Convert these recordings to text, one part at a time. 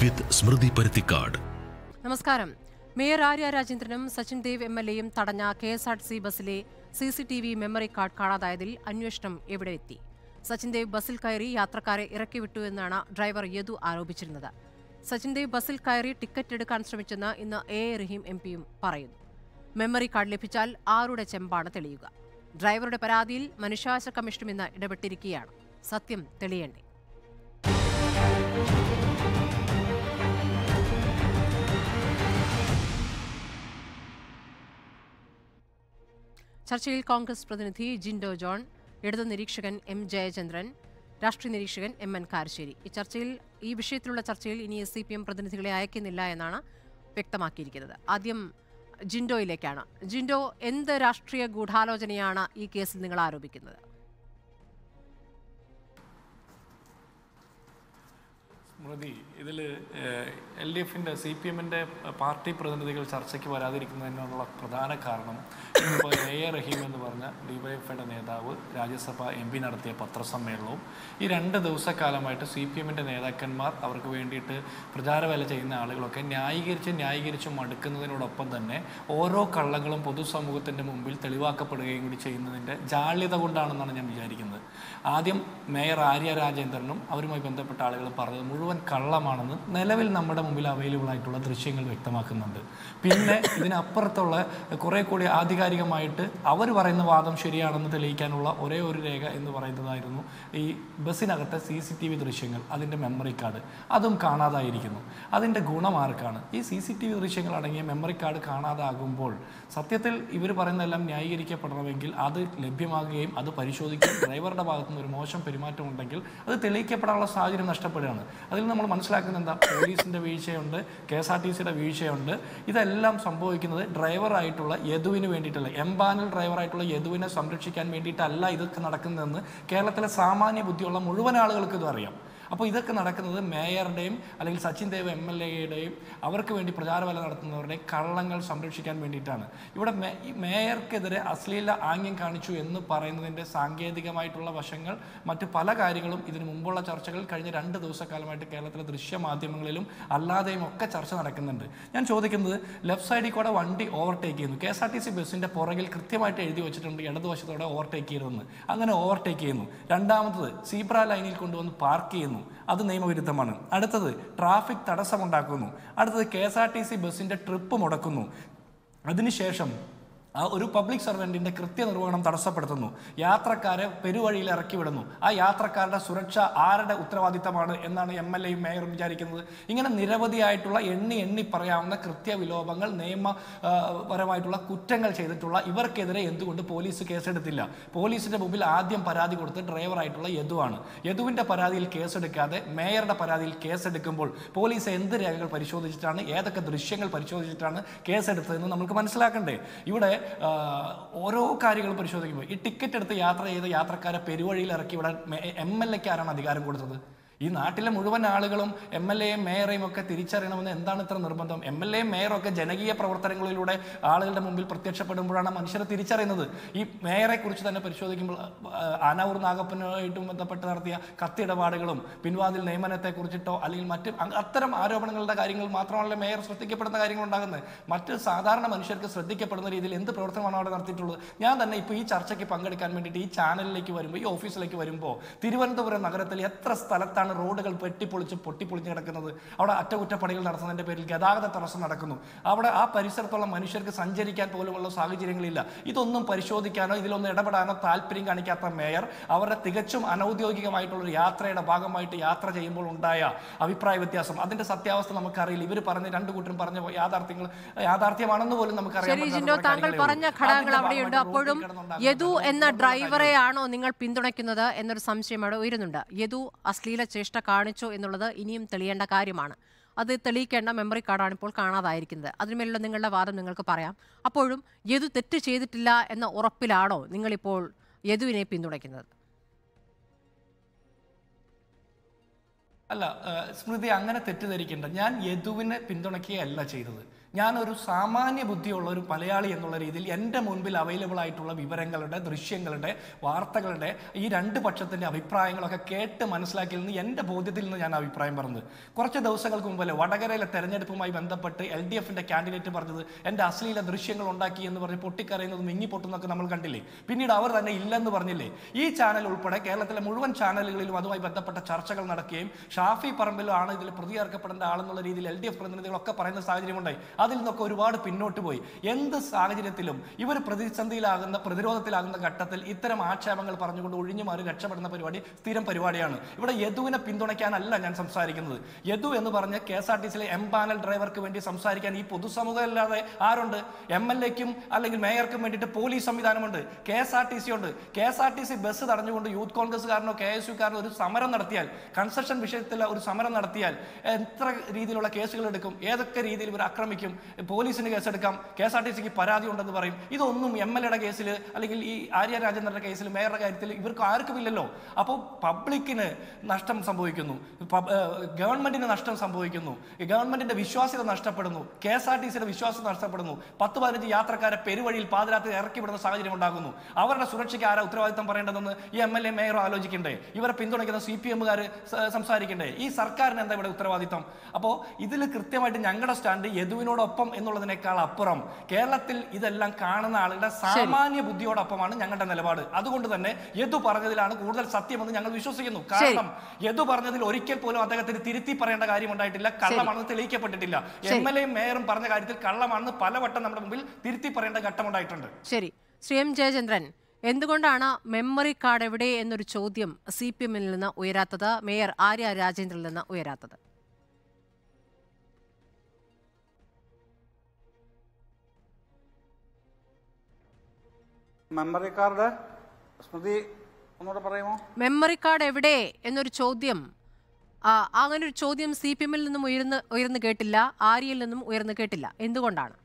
വിത്ത് സ്മൃതി പരുത്തിക്കാട് നമസ്കാരം മേയർ ആര്യ രാജേന്ദ്രനും Sachin Dev M L എയും തടഞ്ഞ K S R T C ബസ്സിലെ C C T V memory card കാണാതായതിൽ അന്വേഷണം എവിടെ എത്തി സച്ചിൻ ദേവ് ബസ്സിൽ കയറി യാത്രക്കാരെ ഇറക്കി വിട്ടു എന്നാണ് ഡ്രൈവർ യദു ആരോപിച്ചിരുന്നത് സച്ചിൻ ദേവ് ബസ്സിൽ കയറി ടിക്കറ്റ് എടുക്കാൻ ശ്രമിച്ചെന്ന് ഇന്ന് എ എ റഹീം എം പിയും പറയുന്നു മെമ്മറി കാർഡ് ലഭിച്ചാൽ ആരുടെ ചെമ്പാണ് തെളിയുക ഡ്രൈവറുടെ പരാതിയിൽ മനുഷ്യാവകാശ കമ്മീഷനും ഇന്ന് ഇടപെട്ടിരിക്കുകയാണ് സത്യം തെളിയണ്ടേ ചർച്ചയിൽ കോൺഗ്രസ് പ്രതിനിധി ജിൻഡോ ജോൺ ഇടതു നിരീക്ഷകൻ എം ജയചന്ദ്രൻ രാഷ്ട്രീയ നിരീക്ഷകൻ എം എൻ കാരശ്ശേരി ഈ ചർച്ചയിൽ ഈ വിഷയത്തിലുള്ള ചർച്ചയിൽ ഇനി എസ് സി പി എം പ്രതിനിധികളെ അയക്കുന്നില്ല എന്നാണ് വ്യക്തമാക്കിയിരിക്കുന്നത് ആദ്യം ജിൻഡോയിലേക്കാണ് ജിൻഡോ എന്ത് രാഷ്ട്രീയ ഗൂഢാലോചനയാണ് ഈ കേസിൽ നിങ്ങൾ ആരോപിക്കുന്നത് സ്മൃതി ഇതിൽ എൽ ഡി എഫിൻ്റെ സി പി എമ്മിൻ്റെ പാർട്ടി പ്രതിനിധികൾ ചർച്ചയ്ക്ക് വരാതിരിക്കുന്നതിനുള്ള പ്രധാന കാരണം ഇപ്പോൾ എ എ റഹീം എന്ന് പറഞ്ഞ ഡിവൈഎഫ്ഐയുടെ നേതാവ് രാജ്യസഭ എം പി നടത്തിയ പത്രസമ്മേളനവും ഈ രണ്ട് ദിവസക്കാലമായിട്ട് സി പി എമ്മിൻ്റെ നേതാക്കന്മാർ അവർക്ക് വേണ്ടിയിട്ട് പ്രചാരവേല ചെയ്യുന്ന ആളുകളൊക്കെ ന്യായീകരിച്ച് ന്യായീകരിച്ച് മടുക്കുന്നതിനോടൊപ്പം തന്നെ ഓരോ കള്ളങ്ങളും പൊതുസമൂഹത്തിൻ്റെ മുമ്പിൽ തെളിവാക്കപ്പെടുകയും കൂടി ചെയ്യുന്നതിൻ്റെ ജാള്യത കൊണ്ടാണെന്നാണ് ഞാൻ വിചാരിക്കുന്നത് ആദ്യം മേയർ ആര്യ രാജേന്ദ്രനും അവരുമായി ബന്ധപ്പെട്ട ആളുകൾ പറഞ്ഞത് മുഴുവൻ കള്ളമാണെന്ന് നിലവിൽ നമ്മുടെ മുമ്പിൽ അവൈലബിൾ ആയിട്ടുള്ള ദൃശ്യങ്ങൾ വ്യക്തമാക്കുന്നുണ്ട് പിന്നെ ഇതിനപ്പുറത്തുള്ള കുറെ കൂടി ആധികാരികമായിട്ട് അവർ പറയുന്ന വാദം ശരിയാണെന്ന് തെളിയിക്കാനുള്ള ഒരേ ഒരു രേഖ എന്ന് പറയുന്നതായിരുന്നു ഈ ബസ്സിനകത്തെ സി സി ടി വി ദൃശ്യങ്ങൾ അതിൻ്റെ മെമ്മറി കാർഡ് അതും കാണാതായിരിക്കുന്നു അതിൻ്റെ ഗുണം ആർക്കാണ് ഈ സി സി ടി വി ദൃശ്യങ്ങൾ അടങ്ങിയ മെമ്മറി കാർഡ് കാണാതാകുമ്പോൾ സത്യത്തിൽ ഇവർ പറയുന്നതെല്ലാം ന്യായീകരിക്കപ്പെടണമെങ്കിൽ അത് ലഭ്യമാകുകയും അത് പരിശോധിക്കുകയും ഡ്രൈവറുടെ ഭാഗത്തുനിന്ന് ഒരു മോശം പെരുമാറ്റം ഉണ്ടെങ്കിൽ അത് തെളിയിക്കപ്പെടാനുള്ള സാഹചര്യം നഷ്ടപ്പെടുകയാണ് അതിൽ നമ്മൾ മനസ്സിലാക്കുന്നത് എന്താ പോലീസിൻ്റെ വീഴ്ചയുണ്ട് കെ എസ് ആർ ടി സിയുടെ വീഴ്ചയുണ്ട് ഇതെല്ലാം സംഭവിക്കുന്നത് ഡ്രൈവറായിട്ടുള്ള യദുവിന് വേണ്ടിയിട്ടല്ല എംപാനൽ ഡ്രൈവറായിട്ടുള്ള യദുവിനെ സംരക്ഷിക്കാൻ വേണ്ടിയിട്ടല്ല ഇതൊക്കെ നടക്കുന്നതെന്ന് കേരളത്തിലെ സാമാന്യ ബുദ്ധിയുള്ള മുഴുവൻ ആളുകൾക്ക് ഇത് അറിയാം അപ്പോൾ ഇതൊക്കെ നടക്കുന്നത് മേയറുടെയും അല്ലെങ്കിൽ സച്ചിൻ ദേവ് എം എൽ എയുടെയും അവർക്ക് വേണ്ടി പ്രചാരവേല നടത്തുന്നവരുടെയും കള്ളങ്ങൾ സംരക്ഷിക്കാൻ വേണ്ടിയിട്ടാണ് ഇവിടെ മേ ഈ മേയർക്കെതിരെ അശ്ലീല ആംഗ്യം കാണിച്ചു എന്ന് പറയുന്നതിൻ്റെ സാങ്കേതികമായിട്ടുള്ള വശങ്ങൾ മറ്റു പല കാര്യങ്ങളും ഇതിനു മുമ്പുള്ള ചർച്ചകൾ കഴിഞ്ഞ രണ്ട് ദിവസക്കാലമായിട്ട് കേരളത്തിലെ ദൃശ്യമാധ്യമങ്ങളിലും അല്ലാതെയും ഒക്കെ ചർച്ച നടക്കുന്നുണ്ട് ഞാൻ ചോദിക്കുന്നത് ലെഫ്റ്റ് സൈഡിൽ കൂടെ വണ്ടി ഓവർടേക്ക് ചെയ്യുന്നു K S R T C ബസ്സിൻ്റെ പുറകിൽ കൃത്യമായിട്ട് എഴുതി വെച്ചിട്ടുണ്ട് ഇടതുവശത്തോടെ ഓവർടേക്ക് ചെയ്യരുതെന്ന് അങ്ങനെ ഓവർടേക്ക് ചെയ്യുന്നു രണ്ടാമത്തത് സീബ്ര ലൈനിൽ കൊണ്ടുവന്ന് പാർക്ക് ചെയ്യുന്നു അത് നിയമവിരുദ്ധമാണ് അടുത്തത് ട്രാഫിക് തടസ്സമുണ്ടാക്കുന്നു അടുത്തത് K S R T C ബസ്സിൻ്റെ ട്രിപ്പ് മുടക്കുന്നു അതിനുശേഷം ആ ഒരു പബ്ലിക് സർവൻറ്റിൻ്റെ കൃത്യനിർവഹണം തടസ്സപ്പെടുത്തുന്നു യാത്രക്കാരെ പെരുവഴിയിൽ ഇറക്കി വിടുന്നു ആ യാത്രക്കാരുടെ സുരക്ഷ ആരുടെ ഉത്തരവാദിത്തമാണ് എന്നാണ് എം എൽ എയും മേയറും വിചാരിക്കുന്നത് ഇങ്ങനെ നിരവധിയായിട്ടുള്ള എണ്ണി എണ്ണി പറയാവുന്ന കൃത്യവിലോപങ്ങൾ നിയമപരമായിട്ടുള്ള കുറ്റങ്ങൾ ചെയ്തിട്ടുള്ള ഇവർക്കെതിരെ എന്തുകൊണ്ട് പോലീസ് കേസെടുത്തില്ല പോലീസിന്റെ മുമ്പിൽ ആദ്യം പരാതി കൊടുത്ത് ഡ്രൈവറായിട്ടുള്ള യദുവാണ് യദുവിന്റെ പരാതിയിൽ കേസെടുക്കാതെ മേയറുടെ പരാതിയിൽ കേസെടുക്കുമ്പോൾ പോലീസ് എന്ത് രേഖകൾ പരിശോധിച്ചിട്ടാണ് ഏതൊക്കെ ദൃശ്യങ്ങൾ പരിശോധിച്ചിട്ടാണ് കേസെടുത്തതെന്ന് നമുക്ക് മനസ്സിലാക്കണ്ടേ ഇവിടെ ആ, ഓരോ കാര്യങ്ങളും പരിശോധിക്കുമ്പോൾ ഈ ടിക്കറ്റ് എടുത്ത് യാത്ര ചെയ്ത യാത്രക്കാരെ പെരുവഴിയിൽ ഇറക്കി വിടാൻ എം എൽ എക്ക് ആരാണ് അധികാരം കൊടുത്തത് ഈ നാട്ടിലെ മുഴുവൻ ആളുകളും എം എൽ എയും മേയറേയും ഒക്കെ തിരിച്ചറിയണമെന്ന് എന്താണ് ഇത്ര നിർബന്ധം എം എൽ എയും മേയറും ഒക്കെ ജനകീയ പ്രവർത്തനങ്ങളിലൂടെ ആളുകളുടെ മുമ്പിൽ പ്രത്യക്ഷപ്പെടുമ്പോഴാണ് മനുഷ്യരെ തിരിച്ചറിയുന്നത് ഈ മേയറെ കുറിച്ച് തന്നെ പരിശോധിക്കുമ്പോൾ ആ, ആനാവൂർ നാഗപ്പനുമായിട്ടും ബന്ധപ്പെട്ട് നടത്തിയ കത്തിയിടപാടുകളും പിൻവാതിൽ നിയമനത്തെ കുറിച്ചിട്ടോ അല്ലെങ്കിൽ മറ്റ് അ- അത്തരം ആരോപണങ്ങളുടെ കാര്യങ്ങൾ മാത്രമല്ല മേയർ ശ്രദ്ധിക്കപ്പെടുന്ന കാര്യങ്ങൾ ഉണ്ടാകുന്നത് മറ്റ് സാധാരണ മനുഷ്യർക്ക് ശ്രദ്ധിക്കപ്പെടുന്ന രീതിയിൽ എന്ത് പ്രവർത്തനമാണ് അവിടെ നടത്തിയിട്ടുള്ളത് ഞാൻ തന്നെ ഇപ്പോൾ ഈ ചർച്ചയ്ക്ക് പങ്കെടുക്കാൻ വേണ്ടിയിട്ട് ഈ ചാനലിലേക്ക് വരുമ്പോൾ ഈ ഓഫീസിലേക്ക് വരുമ്പോൾ തിരുവനന്തപുരം നഗരത്തിൽ എത്ര സ്ഥലത്താണ് റോഡുകൾ വെട്ടിപ്പൊളിച്ച് പൊട്ടിപ്പൊളിച്ച് കിടക്കുന്നത് അവിടെ അറ്റകുറ്റപ്പണികൾ നടത്തുന്നതിൻ്റെ പേരിൽ ഗതാഗത തടസ്സം നടക്കുന്നു അവിടെ ആ പരിസരത്തുള്ള മനുഷ്യർക്ക് സഞ്ചരിക്കാൻ പോലുമുള്ള സാഹചര്യങ്ങളില്ല ഇതൊന്നും പരിശോധിക്കാനോ ഇതിലൊന്നും ഇടപെടാനോ താല്പര്യം കാണിക്കാത്ത മേയർ അവരുടെ തികച്ചും അനൗദ്യോഗികമായിട്ടുള്ള ഒരു യാത്രയുടെ ഭാഗമായിട്ട് യാത്ര ചെയ്യുമ്പോൾ ഉണ്ടായ അഭിപ്രായ വ്യത്യാസം അതിന്റെ സത്യാവസ്ഥ നമുക്കറിയില്ല ഇവർ പറഞ്ഞ രണ്ടു കൂട്ടരും പറഞ്ഞ യാഥാർത്ഥ്യങ്ങൾ യാഥാർത്ഥ്യമാണെന്ന് പോലും നമുക്കറിയാൻ ശരി പറ്റാത്ത ജിൻഡോ കുറെ താങ്കൾ കാര്യങ്ങളേ പറഞ്ഞ ഉള്ളൂ. ഘടകങ്ങൾ അതിന്റെ അവിടെയുണ്ട് ഭാഗമായിട്ട് അപ്പോഴും റോഡിൽ കിടന്നുണ്ടാകുന്ന യദു എന്ന ബഹളങ്ങളും ഡ്രൈവറെയാണോ നിങ്ങൾ പിന്തുണയ്ക്കുന്നത് എന്നൊരു സംശയം അവിടെ ഉയരുന്നുണ്ട് യദു അശ്ലീല ചേഷ്ട കാണിച്ചോ എന്നുള്ളത് ഇനിയും തെളിയേണ്ട കാര്യമാണ് അത് തെളിയിക്കേണ്ട മെമ്മറി കാർഡാണ് ഇപ്പോൾ കാണാതായിരിക്കുന്നത് അതിനുമേലുള്ള നിങ്ങളുടെ വാദം നിങ്ങൾക്ക് പറയാം അപ്പോഴും യദു തെറ്റ് ചെയ്തിട്ടില്ല എന്ന ഉറപ്പിലാണോ നിങ്ങളിപ്പോൾ യദുവിനെ പിന്തുണയ്ക്കുന്നത് അല്ല ഏഹ് സ്മൃതി അങ്ങനെ തെറ്റിദ്ധരിക്കേണ്ട ഞാൻ യദുവിനെ പിന്തുണയ്ക്കുകയല്ല ചെയ്തത് ഞാനൊരു സാമാന്യ ബുദ്ധിയുള്ള ഒരു മലയാളി എന്നുള്ള രീതിയിൽ എൻ്റെ മുൻപിൽ അവൈലബിൾ ആയിട്ടുള്ള വിവരങ്ങളുടെ ദൃശ്യങ്ങളുടെ വാർത്തകളുടെ ഈ രണ്ട് പക്ഷത്തിൻ്റെ അഭിപ്രായങ്ങളൊക്കെ കേട്ട് മനസ്സിലാക്കിയിൽ നിന്ന് എൻ്റെ ബോധ്യത്തിൽ നിന്ന് ഞാൻ അഭിപ്രായം പറഞ്ഞത് കുറച്ച് ദിവസങ്ങൾക്ക് മുമ്പല്ലേ വടകരയിലെ തെരഞ്ഞെടുപ്പുമായി ബന്ധപ്പെട്ട് എൽ ഡി എഫിൻ്റെ കാൻഡിഡേറ്റ് പറഞ്ഞത് എൻ്റെ അശ്ലീല ദൃശ്യങ്ങൾ ഉണ്ടാക്കി എന്ന് പറഞ്ഞ് പൊട്ടിക്കരയുന്നത് മിങ്ങി പൊട്ടുന്നൊക്കെ നമ്മൾ കണ്ടില്ലേ പിന്നീട് അവർ തന്നെ ഇല്ലെന്ന് പറഞ്ഞില്ലേ ഈ ചാനൽ ഉൾപ്പെടെ കേരളത്തിലെ മുഴുവൻ ചാനലുകളിലും അതുമായി ബന്ധപ്പെട്ട ചർച്ചകൾ നടക്കുകയും ഷാഫി പറമ്പിലും ആണ് ഇതിൽ പ്രതിയേർക്കപ്പെടേണ്ട ആളെന്നുള്ള രീതിയിൽ എൽ ഡി എഫ് പ്രതിനിധികളൊക്കെ പറയുന്ന സാഹചര്യമുണ്ടായി അതിൽ നിന്നൊക്കെ ഒരുപാട് പിന്നോട്ട് പോയി എന്ത് സാഹചര്യത്തിലും ഇവർ പ്രതിസന്ധിയിലാകുന്ന പ്രതിരോധത്തിലാകുന്ന ഘട്ടത്തിൽ ഇത്തരം ആക്ഷേപങ്ങൾ പറഞ്ഞുകൊണ്ട് ഒഴിഞ്ഞു മാറി രക്ഷപ്പെടുന്ന പരിപാടി സ്ഥിരം പരിപാടിയാണ് ഇവിടെ യദുവിനെ പിന്തുണയ്ക്കാനല്ല ഞാൻ സംസാരിക്കുന്നത് യദു എന്ന് പറഞ്ഞ കെ എസ് ആർ ടി സിയിലെ എം പാനൽ ഡ്രൈവർക്ക് വേണ്ടി സംസാരിക്കാൻ ഈ പൊതുസമൂഹം അല്ലാതെ ആരുണ്ട് എം എൽ എക്കും അല്ലെങ്കിൽ മേയർക്കും വേണ്ടിയിട്ട് പോലീസ് സംവിധാനമുണ്ട് K S R T C ഉണ്ട് K S R T C bus തടഞ്ഞുകൊണ്ട് യൂത്ത് കോൺഗ്രസ്സുകാരനോ കെ എസ് യുക്കാരനോ ഒരു സമരം നടത്തിയാൽ കൺസ്ട്രക്ഷൻ വിഷയത്തിൽ ഒരു സമരം നടത്തിയാൽ എത്ര രീതിയിലുള്ള കേസുകൾ എടുക്കും ഏതൊക്കെ രീതിയിൽ ഇവർ ആക്രമിക്കും പോലീസിന് കേസെടുക്കാം കെ എസ് ആർ ടി സിക്ക് പരാതി ഉണ്ടെന്ന് പറയും ഇതൊന്നും എം എൽ എയുടെ കേസിൽ അല്ലെങ്കിൽ ഈ ആര്യ രാജേന്ദ്രന്റെ കേസിൽ മേയറുടെ കാര്യത്തിൽ ഇവർക്ക് ആർക്കും ഇല്ലല്ലോ അപ്പോൾ പബ്ലിക്കിന് നഷ്ടം സംഭവിക്കുന്നു പബ്- ഏഹ് ഗവൺമെന്റിന് നഷ്ടം സംഭവിക്കുന്നു ഈ ഗവൺമെന്റിന്റെ വിശ്വാസ്യത നഷ്ടപ്പെടുന്നു കെ എസ് ആർ ടി സിയുടെ വിശ്വാസ്യത നഷ്ടപ്പെടുന്നു പത്ത് പതിനഞ്ച് യാത്രക്കാരെ പെരുവഴിയിൽ പാതിരാത്രി ഇറക്കി വിടുന്ന സാഹചര്യം ഉണ്ടാകുന്നു അവരുടെ സുരക്ഷയ്ക്ക് ആരാ ഉത്തരവാദിത്തം പറയേണ്ടതെന്ന് ഈ എം എൽ എ മേയറോ ആലോചിക്കണ്ടേ ഇവരെ പിന്തുണയ്ക്കുന്ന സി പി എമ്മുകാർ സംസാരിക്കണ്ടേ ഈ സർക്കാരിന് എന്താ ഇവിടെ ഉത്തരവാദിത്തം അപ്പോൾ ഇതിൽ കൃത്യമായിട്ട് ഞങ്ങളുടെ സ്റ്റാൻഡ് യദുവിനോടൊപ്പം എന്നുള്ളതിനേക്കാൾ അപ്പുറം കേരളത്തിൽ ഇതെല്ലാം കാണുന്ന ആളുടെ സാമാന്യ ബുദ്ധിയോടൊപ്പമാണ് ഞങ്ങളുടെ നിലപാട് അതുകൊണ്ട് തന്നെ യദു പറഞ്ഞതിലാണ് കൂടുതൽ സത്യമെന്ന് ഞങ്ങൾ വിശ്വസിക്കുന്നു കാരണം യദു പറഞ്ഞതിൽ ഒരിക്കൽ പോലും അദ്ദേഹത്തിന് തിരുത്തി പറയേണ്ട കാര്യം ഉണ്ടായിട്ടില്ല കള്ളമാണെന്ന് തെളിയിക്കപ്പെട്ടിട്ടില്ല എം എൽ എയും മേയറും പറഞ്ഞ കാര്യത്തിൽ കള്ളമാണെന്ന് പലവട്ടം നമ്മുടെ മുമ്പിൽ തിരുത്തി പറയേണ്ട ഘട്ടം ഉണ്ടായിട്ടുണ്ട് ശരി ശ്രീ എം ജയചന്ദ്രൻ എന്തുകൊണ്ടാണ് മെമ്മറി കാർഡ് എവിടെ എന്നൊരു ചോദ്യം സി പി എമ്മിൽ നിന്ന് ഉയരാത്തത് മേയർ ആര്യ രാജേന്ദ്രനിൽ നിന്ന് ഉയരാത്തത് മെമ്മറി കാർഡ് സ്മൃതി ഒന്നുകൂടെ പറയുമോ മെമ്മറി കാർഡ് എവിടെ എന്നൊരു ചോദ്യം ആ, അങ്ങനെ ഒരു ചോദ്യം സി പി എമ്മിൽ നിന്നും ഉയർന്ന് ഉയർന്നു കേട്ടില്ല ആര്യയിൽ നിന്നും ഉയർന്നു കേട്ടില്ല എന്തുകൊണ്ടാണ്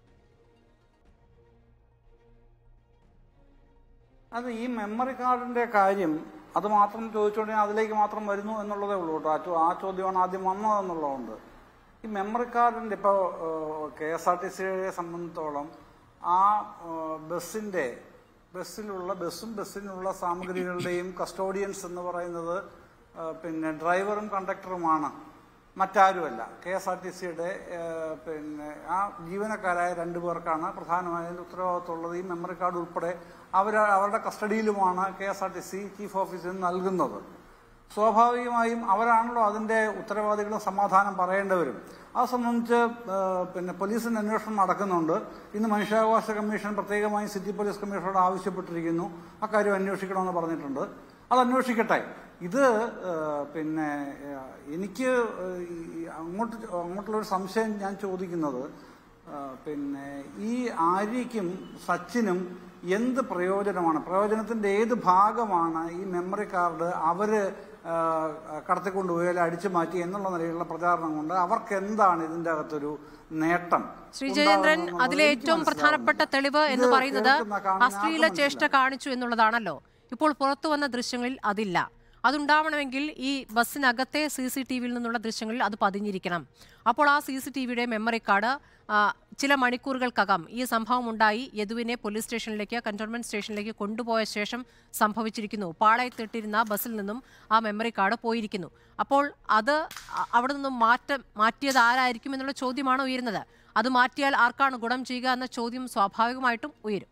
അത് ഈ മെമ്മറി കാർഡിന്റെ കാര്യം അത് മാത്രം ചോദിച്ചുകൊണ്ട് ഞാൻ അതിലേക്ക് മാത്രം വരുന്നു എന്നുള്ളതേ ഉള്ളൂ കേട്ടോ ആ ചോ- ആ ചോദ്യമാണ് ആദ്യം വന്നതെന്നുള്ളതുകൊണ്ട് ഈ മെമ്മറി കാർഡിന്റെ ഇപ്പോൾ കെ എസ് ആർ ടി സിയെ സംബന്ധിച്ചോളം ആ ഏഹ്, ബസ്സിന്റെ ബസ്സിലുള്ള ബസ്സും ബസ്സിനുള്ള സാമഗ്രികളുടെയും കസ്റ്റോഡിയൻസ് എന്ന് പറയുന്നത് ഏഹ്, പിന്നെ ഡ്രൈവറും കണ്ടക്ടറുമാണ് മറ്റാരുമല്ല കെ എസ് ആർ ടി സിയുടെ പിന്നെ ആ ജീവനക്കാരായ രണ്ടു പേർക്കാണ് പ്രധാനമായും ഉത്തരവാദിത്തമുള്ളത് ഈ മെമ്മറി കാർഡ് ഉൾപ്പെടെ അവർ അവരുടെ കസ്റ്റഡിയിലുമാണ് K S R T C chief ഓഫീസിൽ നൽകുന്നത് സ്വാഭാവികമായും അവരാണല്ലോ അതിന്റെ ഉത്തരവാദികളും സമാധാനം പറയേണ്ടവരും അത് സംബന്ധിച്ച് ഏഹ്, പിന്നെ പോലീസിന്റെ അന്വേഷണം നടക്കുന്നുണ്ട് ഇന്ന് മനുഷ്യാവകാശ കമ്മീഷൻ പ്രത്യേകമായി സിറ്റി പോലീസ് കമ്മീഷനോട് ആവശ്യപ്പെട്ടിരിക്കുന്നു അക്കാര്യം അന്വേഷിക്കണമെന്ന് പറഞ്ഞിട്ടുണ്ട് അത് അന്വേഷിക്കട്ടെ ഇത് ഏഹ്, പിന്നെ ഏഹ്, എനിക്ക് ഏഹ്, ഈ അങ്ങോട്ട് അങ്ങോട്ടുള്ള ഒരു സംശയം ഞാൻ ചോദിക്കുന്നത് ഏഹ്, പിന്നെ ഈ ആര്യയ്ക്കും സച്ചിനും എന്ത് പ്രയോജനമാണ് പ്രയോജനത്തിന്റെ ഏത് ഭാഗമാണ് ഈ മെമ്മറി കാർഡ് അവര് ഏഹ്, കടത്തിക്കൊണ്ടുപോയി അല്ലെങ്കിൽ അടിച്ചു മാറ്റി എന്നുള്ള നിലയിലുള്ള പ്രചാരണം കൊണ്ട് അവർക്ക് എന്താണ് ഇതിന്റെ അകത്തൊരു നേട്ടം ശ്രീ ജയേന്ദ്രൻ ഉണ്ടാകുന്നത് അതിലെ എനിക്ക് ഏറ്റവും പ്രധാനപ്പെട്ട മനസ്സിലാവുന്നില്ല. തെളിവ് എന്ന് ഇത് പറയുന്നത് കേൾക്കുന്ന കാണുന്ന അശ്ലീല ആർക്കും ചേഷ്ട കാണിച്ചു എന്നുള്ളതാണല്ലോ ഇപ്പോൾ പുറത്തു വന്ന ദൃശ്യങ്ങളിൽ അതില്ല അതുണ്ടാവണമെങ്കിൽ ഈ ബസ്സിനകത്തെ സി സി ടി വിയിൽ നിന്നുള്ള ദൃശ്യങ്ങളിൽ അത് പതിഞ്ഞിരിക്കണം അപ്പോൾ ആ സി സി ടി വിയുടെ മെമ്മറി കാർഡ് ആ, ചില മണിക്കൂറുകൾക്കകം ഈ സംഭവം ഉണ്ടായി യദുവിനെ പോലീസ് സ്റ്റേഷനിലേക്ക് കന്റോൺമെന്റ് സ്റ്റേഷനിലേക്ക് കൊണ്ടുപോയ ശേഷം സംഭവിച്ചിരിക്കുന്നു പാളയത്തിട്ടിരുന്ന ബസ്സിൽ നിന്നും ആ മെമ്മറി കാർഡ് പോയിരിക്കുന്നു അപ്പോൾ അത് അ- അവിടെ നിന്നും മാറ്റം മാറ്റിയത് ആരായിരിക്കും എന്നുള്ള ചോദ്യമാണ് ഉയരുന്നത് അത് മാറ്റിയാൽ ആർക്കാണ് ഗുണം ചെയ്യുക എന്ന ചോദ്യം സ്വാഭാവികമായിട്ടും ഉയരും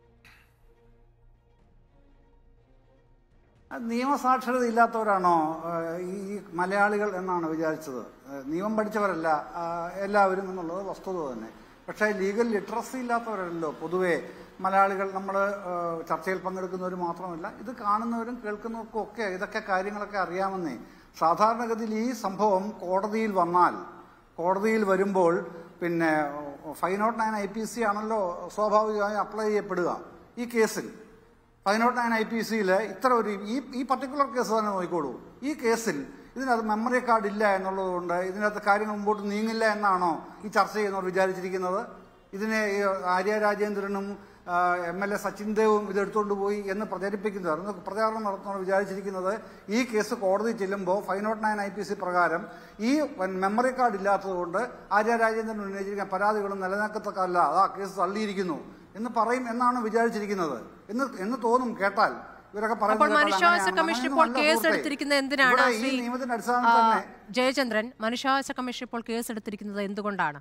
നിയമസാക്ഷരത ഇല്ലാത്തവരാണോ ഏഹ്, ഈ മലയാളികൾ എന്നാണ് വിചാരിച്ചത് ഏഹ്, നിയമം പഠിച്ചവരല്ല ആ, എല്ലാവരും എന്നുള്ളത് വസ്തുത തന്നെ പക്ഷേ ലീഗൽ ലിറ്ററസി ഇല്ലാത്തവരല്ലോ പൊതുവെ മലയാളികൾ നമ്മൾ ചർച്ചയിൽ പങ്കെടുക്കുന്നവർ മാത്രമല്ല ഇത് കാണുന്നവരും കേൾക്കുന്നവർക്കും ഒക്കെ ഇതൊക്കെ കാര്യങ്ങളൊക്കെ അറിയാമെന്നേ സാധാരണഗതിയിൽ ഈ സംഭവം കോടതിയിൽ വന്നാൽ കോടതിയിൽ വരുമ്പോൾ പിന്നെ five nought nine I P C ആണല്ലോ സ്വാഭാവികമായും അപ്ലൈ ചെയ്യപ്പെടുക ഈ കേസിൽ five nought nine I P സിയിൽ ഇത്ര ഒരു ഈ ഈ പർട്ടിക്കുലർ കേസ് തന്നെ നോക്കിക്കോളൂ ഈ കേസിൽ ഇതിനകത്ത് മെമ്മറി കാർഡ് ഇല്ല എന്നുള്ളത് കൊണ്ട് ഇതിനകത്ത് കാര്യങ്ങൾ മുമ്പോട്ട് നീങ്ങില്ല എന്നാണോ ഈ ചർച്ച ചെയ്യുന്നവർ വിചാരിച്ചിരിക്കുന്നത് ഇതിനെ ഈ ആര്യ രാജേന്ദ്രനും എം എൽ എ സച്ചിൻ ദേവും ഇത് എടുത്തുകൊണ്ട് പോയി എന്ന് പ്രചരിപ്പിക്കുന്നത് അന്ന് പ്രചാരണം നടത്തുന്നവർ വിചാരിച്ചിരിക്കുന്നത് ഈ കേസ് കോടതി ചെല്ലുമ്പോൾ five nought nine I P C പ്രകാരം ഈ മെമ്മറി കാർഡ് ഇല്ലാത്തതുകൊണ്ട് ആര്യ രാജേന്ദ്രൻ ഉന്നയിച്ചിരിക്കുന്ന പരാതികളും നിലനിൽക്കത്തക്കല്ല അത് ആ കേസ് തള്ളിയിരിക്കുന്നു എന്ന് പറയും എന്നാണ് വിചാരിച്ചിരിക്കുന്നത് എന്ന് എന്ന് തോന്നും കേട്ടാൽ ഇവരൊക്കെ പറയുന്നത് അപ്പോൾ കേട്ടാൽ മനുഷ്യാവകാശ അങ്ങനെയാണ്. കമ്മീഷൻ ഇപ്പോൾ അങ്ങനെയൊന്നും അല്ല കേസ് സുഹൃത്തേ. എടുത്തിരിക്കുന്നത് എന്തിനാണ് ഇവിടെ ഈ ശ്രീ നിയമത്തിന്റെ ആ, അടിസ്ഥാനത്തിൽ തന്നെ ജയചന്ദ്രൻ മനുഷ്യാവകാശ കമ്മീഷൻ ഇപ്പോൾ കേസ് എടുത്തിരിക്കുന്നത് എന്തുകൊണ്ടാണ്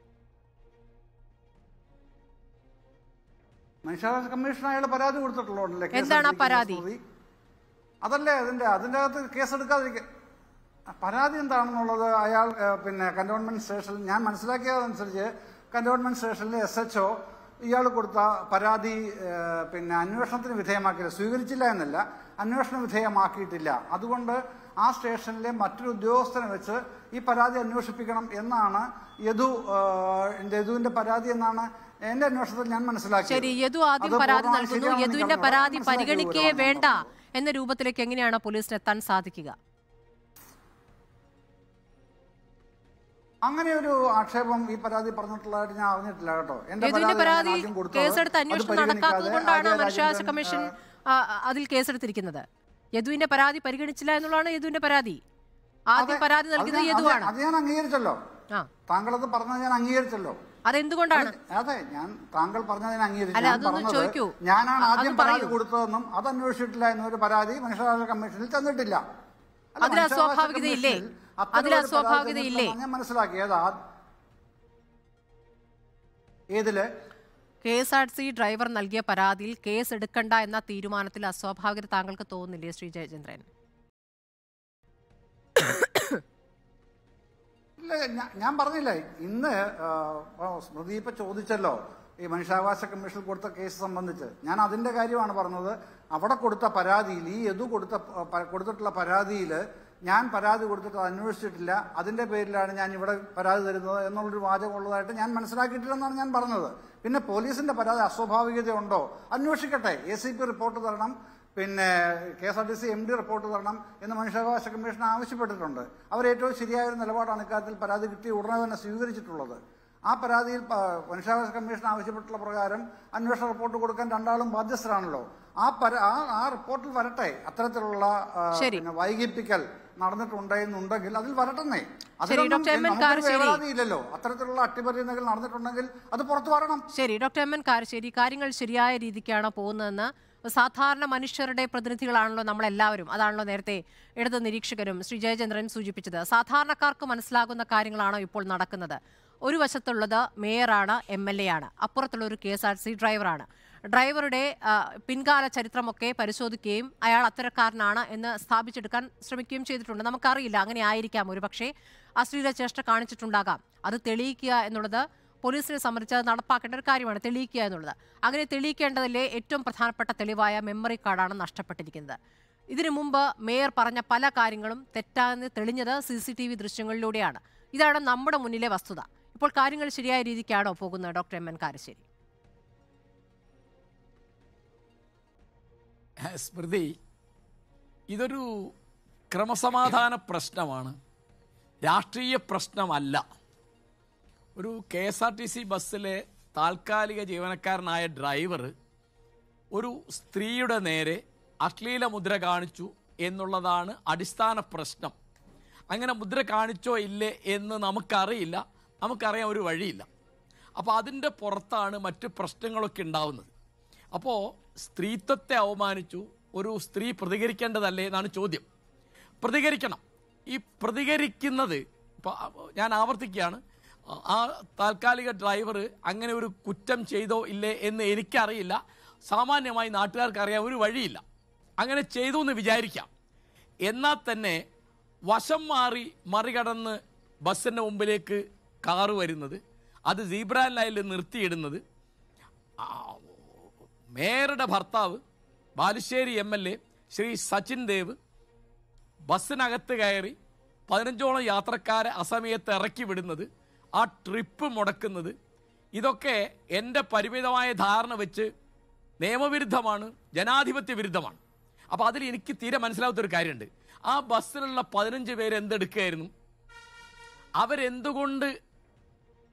മനുഷ്യാവകാശ കമ്മീഷൻ അയാൾ പരാതി കൊടുത്തിട്ടുള്ളതല്ലേ കേസ് എന്താണ് ആ എടുത്തിരിക്കുന്ന പരാതി? സ്മൃതി? അതല്ലേ അതിന്റെ അതിന്റെ അകത്ത് കേസ് എടുക്കാതിരിക്കുക പരാതി എന്താണെന്നുള്ളത് അയാൾ ഏഹ്, പിന്നെ കന്റോൺമെന്റ് സ്റ്റേഷനിൽ ഞാൻ മനസ്സിലാക്കിയതനുസരിച്ച് കന്റോൺമെന്റ് സ്റ്റേഷനിലെ എസ് എച്ച് ഒ ഇയാൾ കൊടുത്ത പരാതി ഏഹ്, പിന്നെ അന്വേഷണത്തിന് വിധേയമാക്കിയില്ല സ്വീകരിച്ചില്ല എന്നല്ല അന്വേഷണ വിധേയമാക്കിയിട്ടില്ല അതുകൊണ്ട് ആ സ്റ്റേഷനിലെ മറ്റൊരു ഉദ്യോഗസ്ഥനെ വെച്ച് ഈ പരാതി അന്വേഷിപ്പിക്കണം എന്നാണ് യദു ഏഹ്, യദുവിന്റെ പരാതി എന്നാണ് എന്റെ അന്വേഷണത്തിൽ ഞാൻ മനസ്സിലാക്കിയത് ശരി യദു ആദ്യം അത് പരാതി പൂർണ്ണമായും നൽകുന്നു ശരിയാണെന്ന് യദുവിന്റെ എനിക്കറിയില്ല. പരാതി മനസ്സിലാക്കിയ പരിഗണിക്കേ വിവരമാണ് ഞാൻ വേണ്ട പറഞ്ഞത്. എന്ന രൂപത്തിലേക്ക് എങ്ങനെയാണ് പോലീസിന് എത്താൻ സാധിക്കുക അങ്ങനെ ഒരു ആക്ഷേപം ഈ പരാതി പറഞ്ഞിട്ടുള്ളതായിട്ട് ഞാൻ അറിഞ്ഞിട്ടില്ല കേട്ടോ എന്റെ യദുവിന്റെ പരാതി ഞാൻ പരാതി ആദ്യം കൊടുത്തത് കേസെടുത്ത് അത് അന്വേഷണം പരിഗണിക്കാതെ നടക്കാത്തത് കൊണ്ടാണ് ആര്യ മനുഷ്യാവകാശ രാജേന്ദ്രൻ, കമ്മീഷൻ ആ, ആ, അതിൽ കേസെടുത്തിരിക്കുന്നത് യദുവിന്റെ പരാതി പരിഗണിച്ചില്ല എന്നുള്ളതാണ് യദുവിന്റെ പരാതി ആദ്യം അതെ, പരാതി അത് നൽകുന്നത് ഞാൻ- യദുവാണ് അത് ഞാൻ അംഗീകരിച്ചല്ലോ ആ താങ്കളത് പറഞ്ഞത് ഞാൻ അംഗീകരിച്ചല്ലോ അതെന്തുകൊണ്ടാണ് അതെ ഞാൻ താങ്കൾ പറഞ്ഞത് ഞാൻ അംഗീകരിച്ചു അല്ല, ഞാൻ അതൊന്ന് പറഞ്ഞത് ചോദിക്കൂ. ഞാനാണ് അ- അത് ആദ്യം പരാതി പറയൂ. കൊടുത്തതെന്നും അത് അന്വേഷിച്ചിട്ടില്ല എന്നൊരു പരാതി മനുഷ്യാവകാശ കമ്മീഷനിൽ തന്നിട്ടില്ല അല്ല, അതിൽ മനുഷ്യാവകാശ അസ്വാഭാവികതയില്ലേ? കമ്മീഷനിൽ അത്തരം അതിൽ ഒരു പരാതി അസ്വാഭാവികതയില്ലേ? തന്നിട്ടില്ലെന്ന് ഞാൻ മനസ്സിലാക്കി ഏതാ ഏതില് K S R C driver നൽകിയ പരാതിയിൽ കേസ് എടുക്കണ്ട എന്ന തീരുമാനത്തിൽ അസ്വാഭാവികത താങ്കൾക്ക് തോന്നുന്നില്ലേ ശ്രീ ജയചന്ദ്രൻ ഇല്ല ഞാ- ഞാൻ പറഞ്ഞില്ലേ ഇന്ന് ആ, ആ, സ്മൃതി ഇപ്പൊ ചോദിച്ചല്ലോ ഈ മനുഷ്യാവകാശ കമ്മീഷൻ കൊടുത്ത കേസ് സംബന്ധിച്ച് ഞാൻ അതിന്റെ കാര്യമാണ് പറഞ്ഞത് അവിടെ കൊടുത്ത പരാതിയിൽ ഈ യദു കൊടുത്ത പ- പ- കൊടുത്തിട്ടുള്ള പരാതിയിൽ ഞാൻ പരാതി കൊടുത്തിട്ട് അത് അന്വേഷിച്ചിട്ടില്ല അതിന്റെ പേരിലാണ് ഞാൻ ഇവിടെ പരാതി തരുന്നത് എന്നുള്ളൊരു വാചകം ഉള്ളതായിട്ട് ഞാൻ മനസ്സിലാക്കിയിട്ടില്ലെന്നാണ് ഞാൻ പറഞ്ഞത് പിന്നെ പോലീസിന്റെ പരാതി അസ്വാഭാവികതയുണ്ടോ അന്വേഷിക്കട്ടെ എ സി പി റിപ്പോർട്ട് തരണം പിന്നെ K S R T C M D report തരണം എന്ന് മനുഷ്യാവകാശ കമ്മീഷൻ ആവശ്യപ്പെട്ടിട്ടുണ്ട് അവർ ഏറ്റവും ശരിയായ ഒരു നിലപാടാണ് ഇക്കാര്യത്തിൽ പരാതി കിട്ടി ഉടനെ തന്നെ സ്വീകരിച്ചിട്ടുള്ളത് ആ പരാതിയിൽ പ- മനുഷ്യാവകാശ കമ്മീഷൻ ആവശ്യപ്പെട്ടുള്ള പ്രകാരം അന്വേഷണ റിപ്പോർട്ട് കൊടുക്കാൻ രണ്ടാളും ബാധ്യസ്ഥരാണല്ലോ ആ പര ആ ആ റിപ്പോർട്ടിൽ വരട്ടെ അത്തരത്തിലുള്ള ആ, ശരി. പിന്നെ വൈകിപ്പിക്കൽ നടന്നിട്ടുണ്ടെന്നുണ്ടെങ്കിൽ അതിൽ വരട്ടെന്നേ ശരി, അതിലൊന്നും ഡോക്ടർ എം. എൻ. നമുക്കൊരു കാരശ്ശേരി. വേവലാതിയില്ലല്ലോ അത്തരത്തിലുള്ള അട്ടിമറി എന്തെങ്കിലും നടന്നിട്ടുണ്ടെങ്കിൽ അത് പുറത്തു വരണം ശരി ഡോക്ടർ എം എൻ കാരശ്ശേരി കാര്യങ്ങൾ ശരിയായ രീതിക്കാണ് പോകുന്നതെന്ന് സാധാരണ മനുഷ്യരുടെ പ്രതിനിധികളാണല്ലോ നമ്മളെല്ലാവരും അതാണല്ലോ നേരത്തെ ഇടത് നിരീക്ഷകരും ശ്രീ ജയചന്ദ്രൻ സൂചിപ്പിച്ചത് സാധാരണക്കാർക്ക് മനസ്സിലാകുന്ന കാര്യങ്ങളാണോ ഇപ്പോൾ നടക്കുന്നത് ഒരു വശത്തുള്ളത് മേയറാണ് എം എൽ എ ആണ് അപ്പുറത്തുള്ള ഒരു കെ എസ് ആർ സി ഡ്രൈവറാണ് ഡ്രൈവറുടെ ആ, പിൻകാല ചരിത്രമൊക്കെ പരിശോധിക്കുകയും അയാൾ അത്തരക്കാരനാണ് എന്ന് സ്ഥാപിച്ചെടുക്കാൻ ശ്രമിക്കുകയും ചെയ്തിട്ടുണ്ട് നമുക്കറിയില്ല അങ്ങനെ ആയിരിക്കാം ഒരു പക്ഷേ അശ്ലീല ചേഷ്ട കാണിച്ചിട്ടുണ്ടാകാം അത് തെളിയിക്കുക എന്നുള്ളത് പോലീസിനെ സംബന്ധിച്ച് അത് നടപ്പാക്കേണ്ട ഒരു കാര്യമാണ് തെളിയിക്കുക എന്നുള്ളത് അങ്ങനെ തെളിയിക്കേണ്ടതിലെ ഏറ്റവും പ്രധാനപ്പെട്ട തെളിവായ മെമ്മറി കാർഡാണ് നഷ്ടപ്പെട്ടിരിക്കുന്നത് ഇതിനു മുമ്പ് മേയർ പറഞ്ഞ പല കാര്യങ്ങളും തെറ്റാന്ന് തെളിഞ്ഞത് സി സി ടി വി ദൃശ്യങ്ങളിലൂടെയാണ് ഇതാണ് നമ്മുടെ മുന്നിലെ വസ്തുത ഇപ്പോൾ കാര്യങ്ങൾ ശരിയായ രീതിക്കാണോ പോകുന്നത് doctor M N Karassery Smriti ഇതൊരു ക്രമസമാധാന പ്രശ്നമാണ് രാഷ്ട്രീയ പ്രശ്നമല്ല ഒരു K S R T C ബസ്സിലെ താൽക്കാലിക ജീവനക്കാരനായ ഡ്രൈവർ ഒരു സ്ത്രീയുടെ നേരെ അശ്ലീല മുദ്ര കാണിച്ചു എന്നുള്ളതാണ് അടിസ്ഥാന പ്രശ്നം അങ്ങനെ മുദ്ര കാണിച്ചോ ഇല്ലേ എന്ന് നമുക്കറിയില്ല നമുക്കറിയാൻ ഒരു വഴിയില്ല അപ്പോൾ അതിൻ്റെ പുറത്താണ് മറ്റ് പ്രശ്നങ്ങളൊക്കെ ഉണ്ടാവുന്നത് അപ്പോൾ സ്ത്രീത്വത്തെ അവമാനിച്ചു ഒരു സ്ത്രീ പ്രതികരിക്കേണ്ടതല്ലേ എന്നാണ് ചോദ്യം പ്രതികരിക്കണം ഈ പ്രതികരിക്കുന്നത് ഇപ്പോൾ ഞാൻ ആവർത്തിക്കുകയാണ് ആ താൽക്കാലിക ഡ്രൈവർ അങ്ങനെ ഒരു കുറ്റം ചെയ്തോ ഇല്ലേ എന്ന് എനിക്കറിയില്ല സാമാന്യമായി നാട്ടുകാർക്ക് അറിയാൻ ഒരു വഴിയില്ല അങ്ങനെ ചെയ്തു എന്ന് വിചാരിക്കാം എന്നാൽ തന്നെ വശം മാറി മറികടന്ന് ബസ്സിൻ്റെ മുമ്പിലേക്ക് കാറ് വരുന്നത് അത് സീബ്ര ലൈനിൽ നിർത്തിയിടുന്നത് ആ, മേയറുടെ ഭർത്താവ് Balussery M L A Shri Sachin Dev ബസ്സിനകത്ത് കയറി പതിനഞ്ചോളം യാത്രക്കാരെ അസമയത്ത് ഇറക്കി വിടുന്നത് ആ ട്രിപ്പ് മുടക്കുന്നത് ഇതൊക്കെ എൻ്റെ പരിമിതമായ ധാരണ വെച്ച് നിയമവിരുദ്ധമാണ് ജനാധിപത്യ വിരുദ്ധമാണ് അപ്പോൾ അതിൽ എനിക്ക് തീരെ മനസ്സിലാവാത്തൊരു കാര്യമുണ്ട് ആ ബസ്സിലുള്ള പതിനഞ്ച് പേര് എന്തെടുക്കുകയായിരുന്നു അവരെന്തുകൊണ്ട്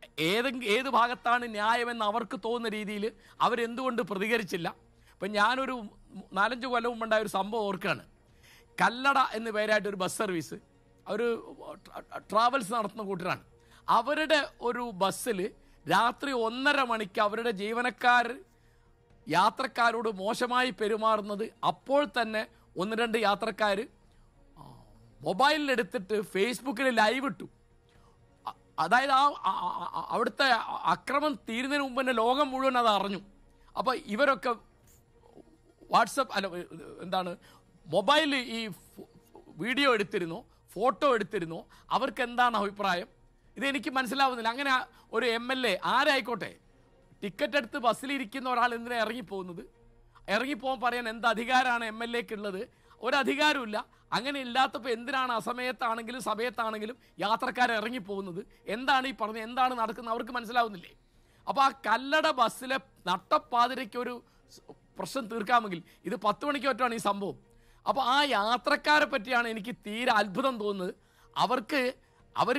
ഏതെങ്കിലും ഏത് ഭാഗത്താണ് ന്യായമെന്ന് അവർക്ക് തോന്നുന്ന രീതിയിൽ അവരെന്തുകൊണ്ട് പ്രതികരിച്ചില്ല ഇപ്പം ഞാനൊരു നാലഞ്ച് കൊല്ലം മുമ്പുണ്ടായ ഒരു സംഭവം ഓർക്കുകയാണ് കല്ലട എന്ന് പേരായിട്ട് ഒരു ബസ് സർവീസ് ഒരു ട്രാവൽസ് നടത്തുന്ന കൂട്ടരാണ് അവരുടെ ഒരു ബസ്സിൽ രാത്രി ഒന്നര മണിക്ക് അവരുടെ ജീവനക്കാർ യാത്രക്കാരോട് മോശമായി പെരുമാറുന്നത് അപ്പോൾ തന്നെ ഒന്ന് രണ്ട് യാത്രക്കാർ മൊബൈലിലെടുത്തിട്ട് ഫേസ്ബുക്കിൽ ലൈവ് ഇട്ടു അ- അതായത് ആ ആ- ആ- ആ- അവിടുത്തെ അക്രമം തീരുന്നതിന് മുമ്പ് തന്നെ ലോകം മുഴുവൻ അത് അറിഞ്ഞു അപ്പോൾ ഇവരൊക്കെ വാട്സപ്പ് അല്ല ഏ, എന്താണ് മൊബൈൽ ഈ ഫോ- വീഡിയോ എടുത്തിരുന്നു ഫോട്ടോ എടുത്തിരുന്നു അവർക്ക് എന്താണ് അഭിപ്രായം ഇതെനിക്ക് മനസ്സിലാവുന്നില്ല അങ്ങനെ ആ ഒരു എം എൽ എ ആരായിക്കോട്ടെ ടിക്കറ്റ് എടുത്ത് ബസ്സിലിരിക്കുന്ന ഒരാൾ എന്തിനാ ഇറങ്ങിപ്പോകുന്നത് ഇറങ്ങിപ്പോകാൻ പറയാൻ എന്ത് അധികാരമാണ് എം എൽ എക്ക് ഉള്ളത് ഒരധികാരമില്ല അങ്ങനെ ഇല്ലാത്തപ്പോൾ എന്തിനാണ് അസമയത്താണെങ്കിലും സമയത്താണെങ്കിലും യാത്രക്കാർ ഇറങ്ങിപ്പോകുന്നത് എന്താണ് ഈ പറഞ്ഞത് എന്താണ് നടക്കുന്നത് അവർക്ക് മനസ്സിലാവുന്നില്ലേ അപ്പോൾ ആ കല്ലട ബസ്സിലെ നട്ടപ്പാതിരയ്ക്ക് ഒരു സ് പ്രശ്നം തീർക്കാമെങ്കിൽ ഇത് പത്ത് മണിക്ക് ഒറ്റാണ് ഈ സംഭവം അപ്പോൾ ആ യാത്രക്കാരെ പറ്റിയാണ് എനിക്ക് തീരെ അത്ഭുതം തോന്നുന്നത് അവർക്ക് അവർ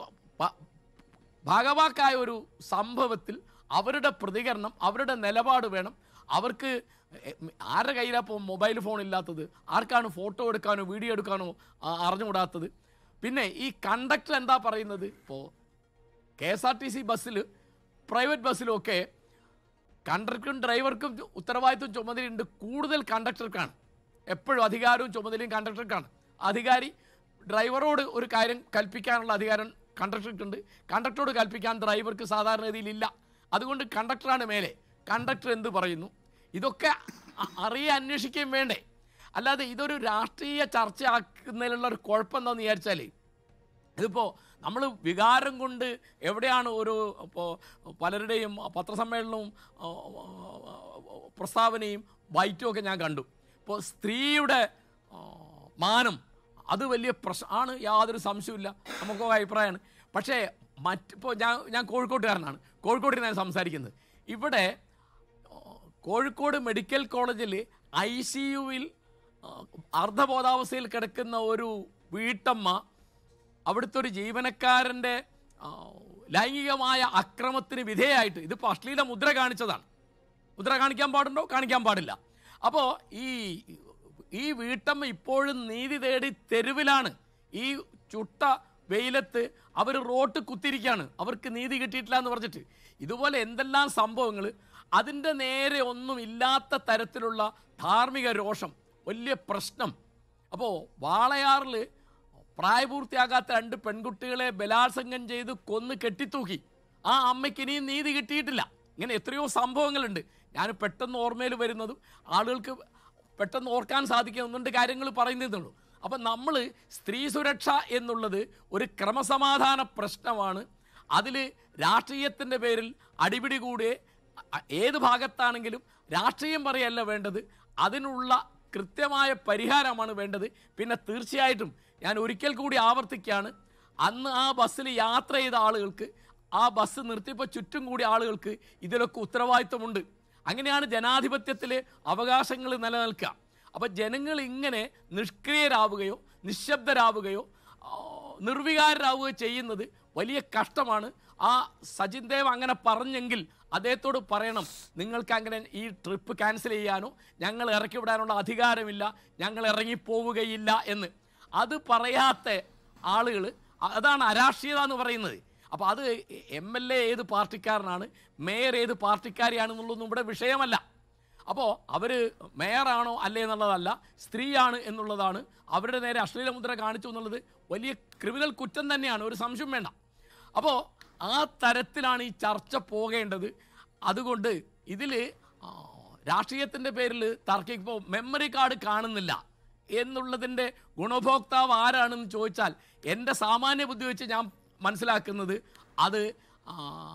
ഭാഗവാക്കായ ഒരു സംഭവത്തിൽ അവരുടെ പ്രതികരണം അവരുടെ നിലപാട് വേണം അവർക്ക് എ- ആരുടെ കയ്യിലാണ് ഇപ്പോൾ മൊബൈൽ ഫോൺ ഇല്ലാത്തത് ആർക്കാണ് ഫോട്ടോ എടുക്കാനോ വീഡിയോ എടുക്കാനോ ആ, അറിഞ്ഞുകൂടാത്തത് പിന്നെ ഈ കണ്ടക്ടർ എന്താ പറയുന്നത് ഇപ്പോൾ K S R T C ബസ്സിൽ പ്രൈവറ്റ് ബസ്സിലുമൊക്കെ കണ്ടക്ടർക്കും ഡ്രൈവർക്കും ഉത്തരവാദിത്വം ചുമതലയുണ്ട് കൂടുതൽ കണ്ടക്ടർക്കാണ് എപ്പോഴും അധികാരവും ചുമതലയും കണ്ടക്ടർക്കാണ് അധികാരി ഡ്രൈവറോട് ഒരു കാര്യം കൽപ്പിക്കാനുള്ള അധികാരം കണ്ടക്ടർക്കുണ്ട് കണ്ടക്ടറോട് കൽപ്പിക്കാൻ ഡ്രൈവർക്ക് സാധാരണഗതിയിൽ ഇല്ല അതുകൊണ്ട് കണ്ടക്ടറാണ് മേലെ കണ്ടക്ടർ എന്ത് പറയുന്നു ഇതൊക്കെ അ- അറിയാൻ അന്വേഷിക്കുകയും വേണ്ടേ അല്ലാതെ ഇതൊരു രാഷ്ട്രീയ ചർച്ചയാക്കുന്നതിലുള്ള ഒരു കുഴപ്പം എന്താണെന്ന് വിചാരിച്ചാൽ ഇതിപ്പോൾ നമ്മൾ വികാരം കൊണ്ട് എവിടെയാണ് ഒരു ഇപ്പോൾ പലരുടെയും പത്രസമ്മേളനവും ആ, ആ, പ്രസ്താവനയും ബൈറ്റും ഒക്കെ ഞാൻ കണ്ടു ഇപ്പോൾ സ്ത്രീയുടെ ആ, മാനം അത് വലിയ പ്രശ്നം ആണ് യാതൊരു സംശയമില്ല നമുക്കൊക്കെ അഭിപ്രായമാണ് പക്ഷേ മറ്റിപ്പോൾ ഞാൻ ഞാൻ കോഴിക്കോട്ടുകാരനാണ് കോഴിക്കോട്ടിൽ ഞാൻ സംസാരിക്കുന്നത് ഇവിടെ കോഴിക്കോട് മെഡിക്കൽ കോളേജിൽ ഐ സി യുവിൽ അർദ്ധബോധാവസ്ഥയിൽ കിടക്കുന്ന ഒരു വീട്ടമ്മ അവിടുത്തെ ഒരു ജീവനക്കാരൻ്റെ ആ, ലൈംഗികമായ അക്രമത്തിന് വിധേയമായിട്ട് ഇതിപ്പോൾ അശ്ലീല മുദ്ര കാണിച്ചതാണ് മുദ്ര കാണിക്കാൻ പാടുണ്ടോ കാണിക്കാൻ പാടില്ല അപ്പോൾ ഈ ഈ വീട്ടമ്മ ഇപ്പോഴും നീതി തേടി തെരുവിലാണ് ഈ ചുട്ട വെയിലത്ത് അവർ റോട്ട് കുത്തിരിക്കുകയാണ് അവർക്ക് നീതി കിട്ടിയിട്ടില്ല എന്ന് പറഞ്ഞിട്ട് ഇതുപോലെ എന്തെല്ലാം സംഭവങ്ങൾ അതിൻ്റെ നേരെ ഒന്നും ഇല്ലാത്ത തരത്തിലുള്ള ധാർമ്മിക രോഷം വലിയ പ്രശ്നം അപ്പോൾ വാളയാറിൽ പ്രായപൂർത്തിയാകാത്ത രണ്ട് പെൺകുട്ടികളെ ബലാത്സംഗം ചെയ്ത് കൊന്ന് കെട്ടിത്തൂക്കി ആ അമ്മയ്ക്ക് ഇനിയും നീതി കിട്ടിയിട്ടില്ല ഇങ്ങനെ എത്രയോ സംഭവങ്ങളുണ്ട് ഞാൻ പെട്ടെന്ന് ഓർമ്മയിൽ വരുന്നതും ആളുകൾക്ക് പെട്ടെന്ന് ഓർക്കാൻ സാധിക്കുന്ന ഒന്ന് രണ്ട് കാര്യങ്ങൾ പറയുന്നതുള്ളൂ അപ്പം നമ്മൾ സ്ത്രീ സുരക്ഷ എന്നുള്ളത് ഒരു ക്രമസമാധാന പ്രശ്നമാണ് അതിൽ രാഷ്ട്രീയത്തിൻ്റെ പേരിൽ അടിപിടി കൂടെ അ- ഏത് ഭാഗത്താണെങ്കിലും രാഷ്ട്രീയം പറയല്ല വേണ്ടത് അതിനുള്ള കൃത്യമായ പരിഹാരമാണ് വേണ്ടത് പിന്നെ തീർച്ചയായിട്ടും ഞാൻ ഒരിക്കൽ കൂടി ആവർത്തിക്കുകയാണ് അന്ന് ആ ബസ്സിൽ യാത്ര ചെയ്ത ആളുകൾക്ക് ആ ബസ് നിർത്തിയപ്പോൾ ചുറ്റും കൂടി ആളുകൾക്ക് ഇതിലൊക്കെ ഉത്തരവാദിത്വമുണ്ട് അങ്ങനെയാണ് ജനാധിപത്യത്തിലെ അവകാശങ്ങൾ നിലനിൽക്കുക അപ്പോൾ ജനങ്ങൾ ഇങ്ങനെ നിഷ്ക്രിയരാവുകയോ നിശബ്ദരാവുകയോ ആ, നിർവികാരരാവുകയോ ചെയ്യുന്നത് വലിയ കഷ്ടമാണ് ആ സജിൻ ദേവ് അങ്ങനെ പറഞ്ഞെങ്കിൽ അദ്ദേഹത്തോട് പറയണം നിങ്ങൾക്ക് അങ്ങനെ ഈ ട്രിപ്പ് ക്യാൻസൽ ചെയ്യാനോ ഞങ്ങൾ ഇറക്കി വിടാനുള്ള അധികാരമില്ല ഞങ്ങൾ ഇറങ്ങിപ്പോവുകയില്ല എന്ന് അത് പറയാത്ത ആളുകൾ അതാണ് അരാഷ്ട്രീയത എന്ന് പറയുന്നത് അപ്പോൾ അത് എം എൽ എ ഏത് പാർട്ടിക്കാരനാണ് മേയർ ഏത് പാർട്ടിക്കാരിയാണെന്നുള്ളതൊന്നും ഇവിടെ വിഷയമല്ല അപ്പോൾ അവർ മേയറാണോ അല്ലേ എന്നുള്ളതല്ല സ്ത്രീയാണ് എന്നുള്ളതാണ് അവരുടെ നേരെ അശ്ലീല മുദ്ര കാണിച്ചു എന്നുള്ളത് വലിയ ക്രിമിനൽ കുറ്റം തന്നെയാണ് ഒരു സംശയം വേണ്ട അപ്പോൾ ആ തരത്തിലാണ് ഈ ചർച്ച പോകേണ്ടത് അതുകൊണ്ട് ഇതിൽ രാഷ്ട്രീയത്തിൻ്റെ പേരിൽ തർക്കിപ്പോൾ മെമ്മറി കാർഡ് കാണുന്നില്ല എന്നുള്ളതിൻ്റെ ഗുണഭോക്താവ് ആരാണെന്ന് ചോദിച്ചാൽ എൻ്റെ സാമാന്യ ബുദ്ധി വെച്ച് ഞാൻ മനസ്സിലാക്കുന്നത് അത് ആ,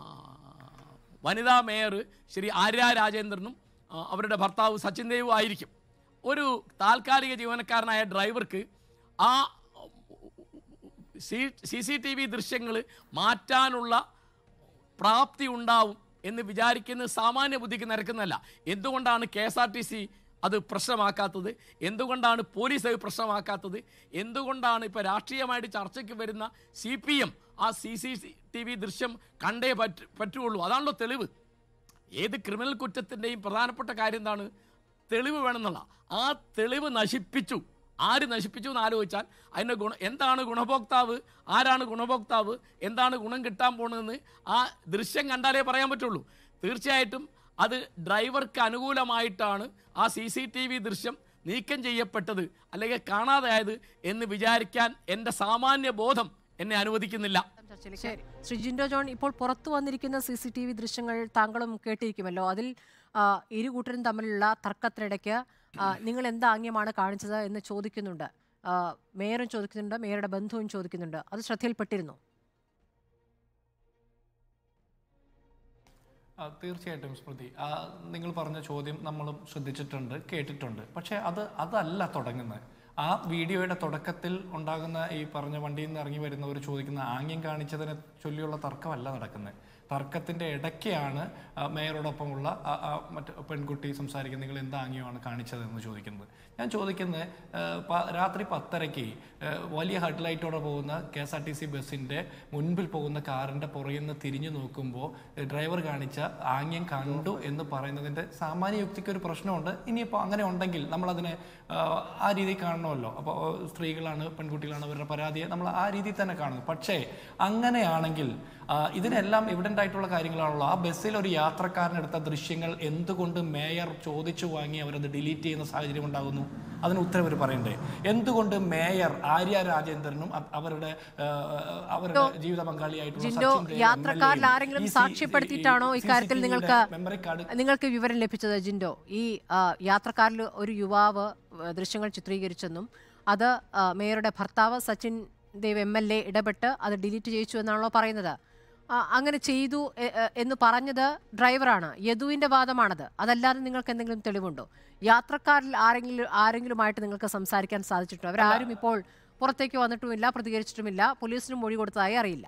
വനിതാ മേയർ ശ്രീ ആര്യ രാജേന്ദ്രനും ആ, അവരുടെ ഭർത്താവ് സച്ചിൻ ദേവും ആയിരിക്കും ഒരു ജീവനക്കാരനായ ഡ്രൈവർക്ക് ആ സി സി ടി വി ദൃശ്യങ്ങൾ മാറ്റാനുള്ള പ്രാപ്തി ഉണ്ടാവും എന്ന് വിചാരിക്കുന്നത് സാമാന്യ ബുദ്ധിക്ക് നിരക്കുന്നതല്ല എന്തുകൊണ്ടാണ് K S R T C അത് പ്രശ്നമാക്കാത്തത് എന്തുകൊണ്ടാണ് പോലീസ് അത് പ്രശ്നമാക്കാത്തത് എന്തുകൊണ്ടാണ് ഇപ്പോൾ രാഷ്ട്രീയമായിട്ട് ചർച്ചയ്ക്ക് വരുന്ന സി പി എം ആ സി സി ടി വി ദൃശ്യം കണ്ടേ പറ്റ പറ്റുള്ളൂ അതാണല്ലോ തെളിവ് ഏത് ക്രിമിനൽ കുറ്റത്തിൻ്റെയും പ്രധാനപ്പെട്ട കാര്യം എന്താണ് തെളിവ് വേണമെന്നുള്ള ആ തെളിവ് നശിപ്പിച്ചു ആര് നശിപ്പിച്ചു എന്ന് ആലോചിച്ചാൽ അതിൻ്റെ ഗുണ എന്താണ് ഗുണഭോക്താവ് ആരാണ് ഗുണഭോക്താവ് എന്താണ് ഗുണം കിട്ടാൻ പോണതെന്ന് ആ ദൃശ്യം കണ്ടാലേ പറയാൻ പറ്റുള്ളൂ തീർച്ചയായിട്ടും അത് ഡ്രൈവർക്ക് അനുകൂലമായിട്ടാണ് ആ സി സി ടി വി ദൃശ്യം നീക്കം ചെയ്യപ്പെട്ടത് അല്ലെങ്കിൽ കാണാതായത് എന്ന് വിചാരിക്കാൻ എൻ്റെ സാമാന്യ ബോധം എന്നെ അനുവദിക്കുന്നില്ല ശരി ശ്രീ ജിൻഡോ ജോൺ ഇപ്പോൾ പുറത്തു വന്നിരിക്കുന്ന സി സി ടി വി ദൃശ്യങ്ങൾ താങ്കളും കേട്ടിരിക്കുമല്ലോ അതിൽ ആ, ഇരു കൂട്ടരും തമ്മിലുള്ള തർക്കത്തിനിടയ്ക്ക് ആ, നിങ്ങൾ എന്ത് ആംഗ്യമാണ് കാണിച്ചത് എന്ന് ചോദിക്കുന്നുണ്ട് ആ, മേയറും ചോദിക്കുന്നുണ്ട് മേയറുടെ ബന്ധുവും ചോദിക്കുന്നുണ്ട് അത് ശ്രദ്ധയിൽപ്പെട്ടിരുന്നു ആ, തീർച്ചയായിട്ടും സ്മൃതി ആ, നിങ്ങൾ പറഞ്ഞ ചോദ്യം നമ്മളും ശ്രദ്ധിച്ചിട്ടുണ്ട് കേട്ടിട്ടുണ്ട് പക്ഷേ അത് അതല്ല തുടങ്ങുന്നത് ആ വീഡിയോയുടെ തുടക്കത്തിൽ ഉണ്ടാകുന്ന ഈ പറഞ്ഞ വണ്ടിയിൽ നിന്ന് ഇറങ്ങി വരുന്നവർ ചോദിക്കുന്ന ആംഗ്യം കാണിച്ചതിനെ ചൊല്ലിയുള്ള തർക്കമല്ല നടക്കുന്നത് തർക്കത്തിന്റെ ഇടയ്ക്കാണ് ആ, മേയറോടൊപ്പമുള്ള ആ, ആ മറ്റ് പെൺകുട്ടി സംസാരിക്കുന്നത് നിങ്ങൾ എന്ത് ആംഗ്യമാണ് കാണിച്ചതെന്ന് ചോദിക്കുന്നത് ഞാൻ ചോദിക്കുന്നത് ആ, പ- രാത്രി പത്തരയ്ക്ക് ആ, വലിയ ഹെഡ്ലൈറ്റോടെ പോകുന്ന K S R T C ബസ്സിന്റെ മുൻപിൽ പോകുന്ന കാറിന്റെ പുറകിൽ നിന്ന് തിരിഞ്ഞു നോക്കുമ്പോൾ ഡ്രൈവർ കാണിച്ച ആംഗ്യം കണ്ടു എന്ന് പറയുന്നതിന്റെ സാമാന്യ യുക്തിക്ക് ഒരു പ്രശ്നമുണ്ട് ഇനിയിപ്പോൾ അങ്ങനെ ഉണ്ടെങ്കിൽ നമ്മളതിനെ ആ, ആ രീതിയിൽ കാണണമല്ലോ അപ്പോൾ സ്ത്രീകളാണ് പെൺകുട്ടികളാണ് അവരുടെ പരാതിയെ നമ്മൾ ആ രീതിയിൽ തന്നെ കാണുന്നു പക്ഷേ അങ്ങനെയാണെങ്കിൽ ആ, ഇതിനെല്ലാം എവിഡൻ്റ് ആയിട്ടുള്ള കാര്യങ്ങളാണല്ലോ ആ ബസ്സിൽ ഒരു യാത്രക്കാരനെടുത്ത ദൃശ്യങ്ങൾ എന്തുകൊണ്ട് മേയർ ചോദിച്ചു വാങ്ങി അവരത് ഡിലീറ്റ് ചെയ്യുന്ന സാഹചര്യം ഉണ്ടാകുന്നു അതിന് ഉത്തരം അവർ പറയണ്ടേ എന്തുകൊണ്ട് മേയർ ആര്യ രാജേന്ദ്രനും അ- അവരുടെ ആ, അവരുടെ ജീവിത പങ്കാളിയായിട്ടുള്ള ജിൻഡോ സച്ചിൻ ദേവ് യാത്രക്കാരിൽ MLA യും ആരെങ്കിലും ഈ സി- സാക്ഷ്യപ്പെടുത്തിയിട്ടാണോ ഈ ഇക്കാര്യത്തിൽ CCTV യുടെ നിങ്ങൾക്ക് മെമ്മറി കാർഡ് നിങ്ങൾക്ക് വിവരം ലഭിച്ചത് ജിൻഡോ ഈ ആ, യാത്രക്കാരിൽ ഒരു യുവാവ് ആ, ദൃശ്യങ്ങൾ ചിത്രീകരിച്ചെന്നും അത് ആ, മേയറുടെ ഭർത്താവ് Sachin Dev M L A ഇടപെട്ട് അത് ഡിലീറ്റ് ചെയ്യിച്ചു എന്നാണല്ലോ പറയുന്നത് ആ, അങ്ങനെ ചെയ്തു എ- എ- എന്ന് പറഞ്ഞത് ഡ്രൈവറാണ് യദുവിന്റെ വാദമാണത് അതല്ലാതെ നിങ്ങൾക്ക് എന്തെങ്കിലും തെളിവുണ്ടോ യാത്രക്കാരിൽ ആരെങ്കിലും ആരെങ്കിലുമായിട്ട് നിങ്ങൾക്ക് സംസാരിക്കാൻ സാധിച്ചിട്ടുണ്ടോ അവരാരും ഇപ്പോൾ പുറത്തേക്ക് വന്നിട്ടുമില്ല പ്രതികരിച്ചിട്ടുമില്ല പോലീസിനും മൊഴി കൊടുത്തതായി അറിയില്ല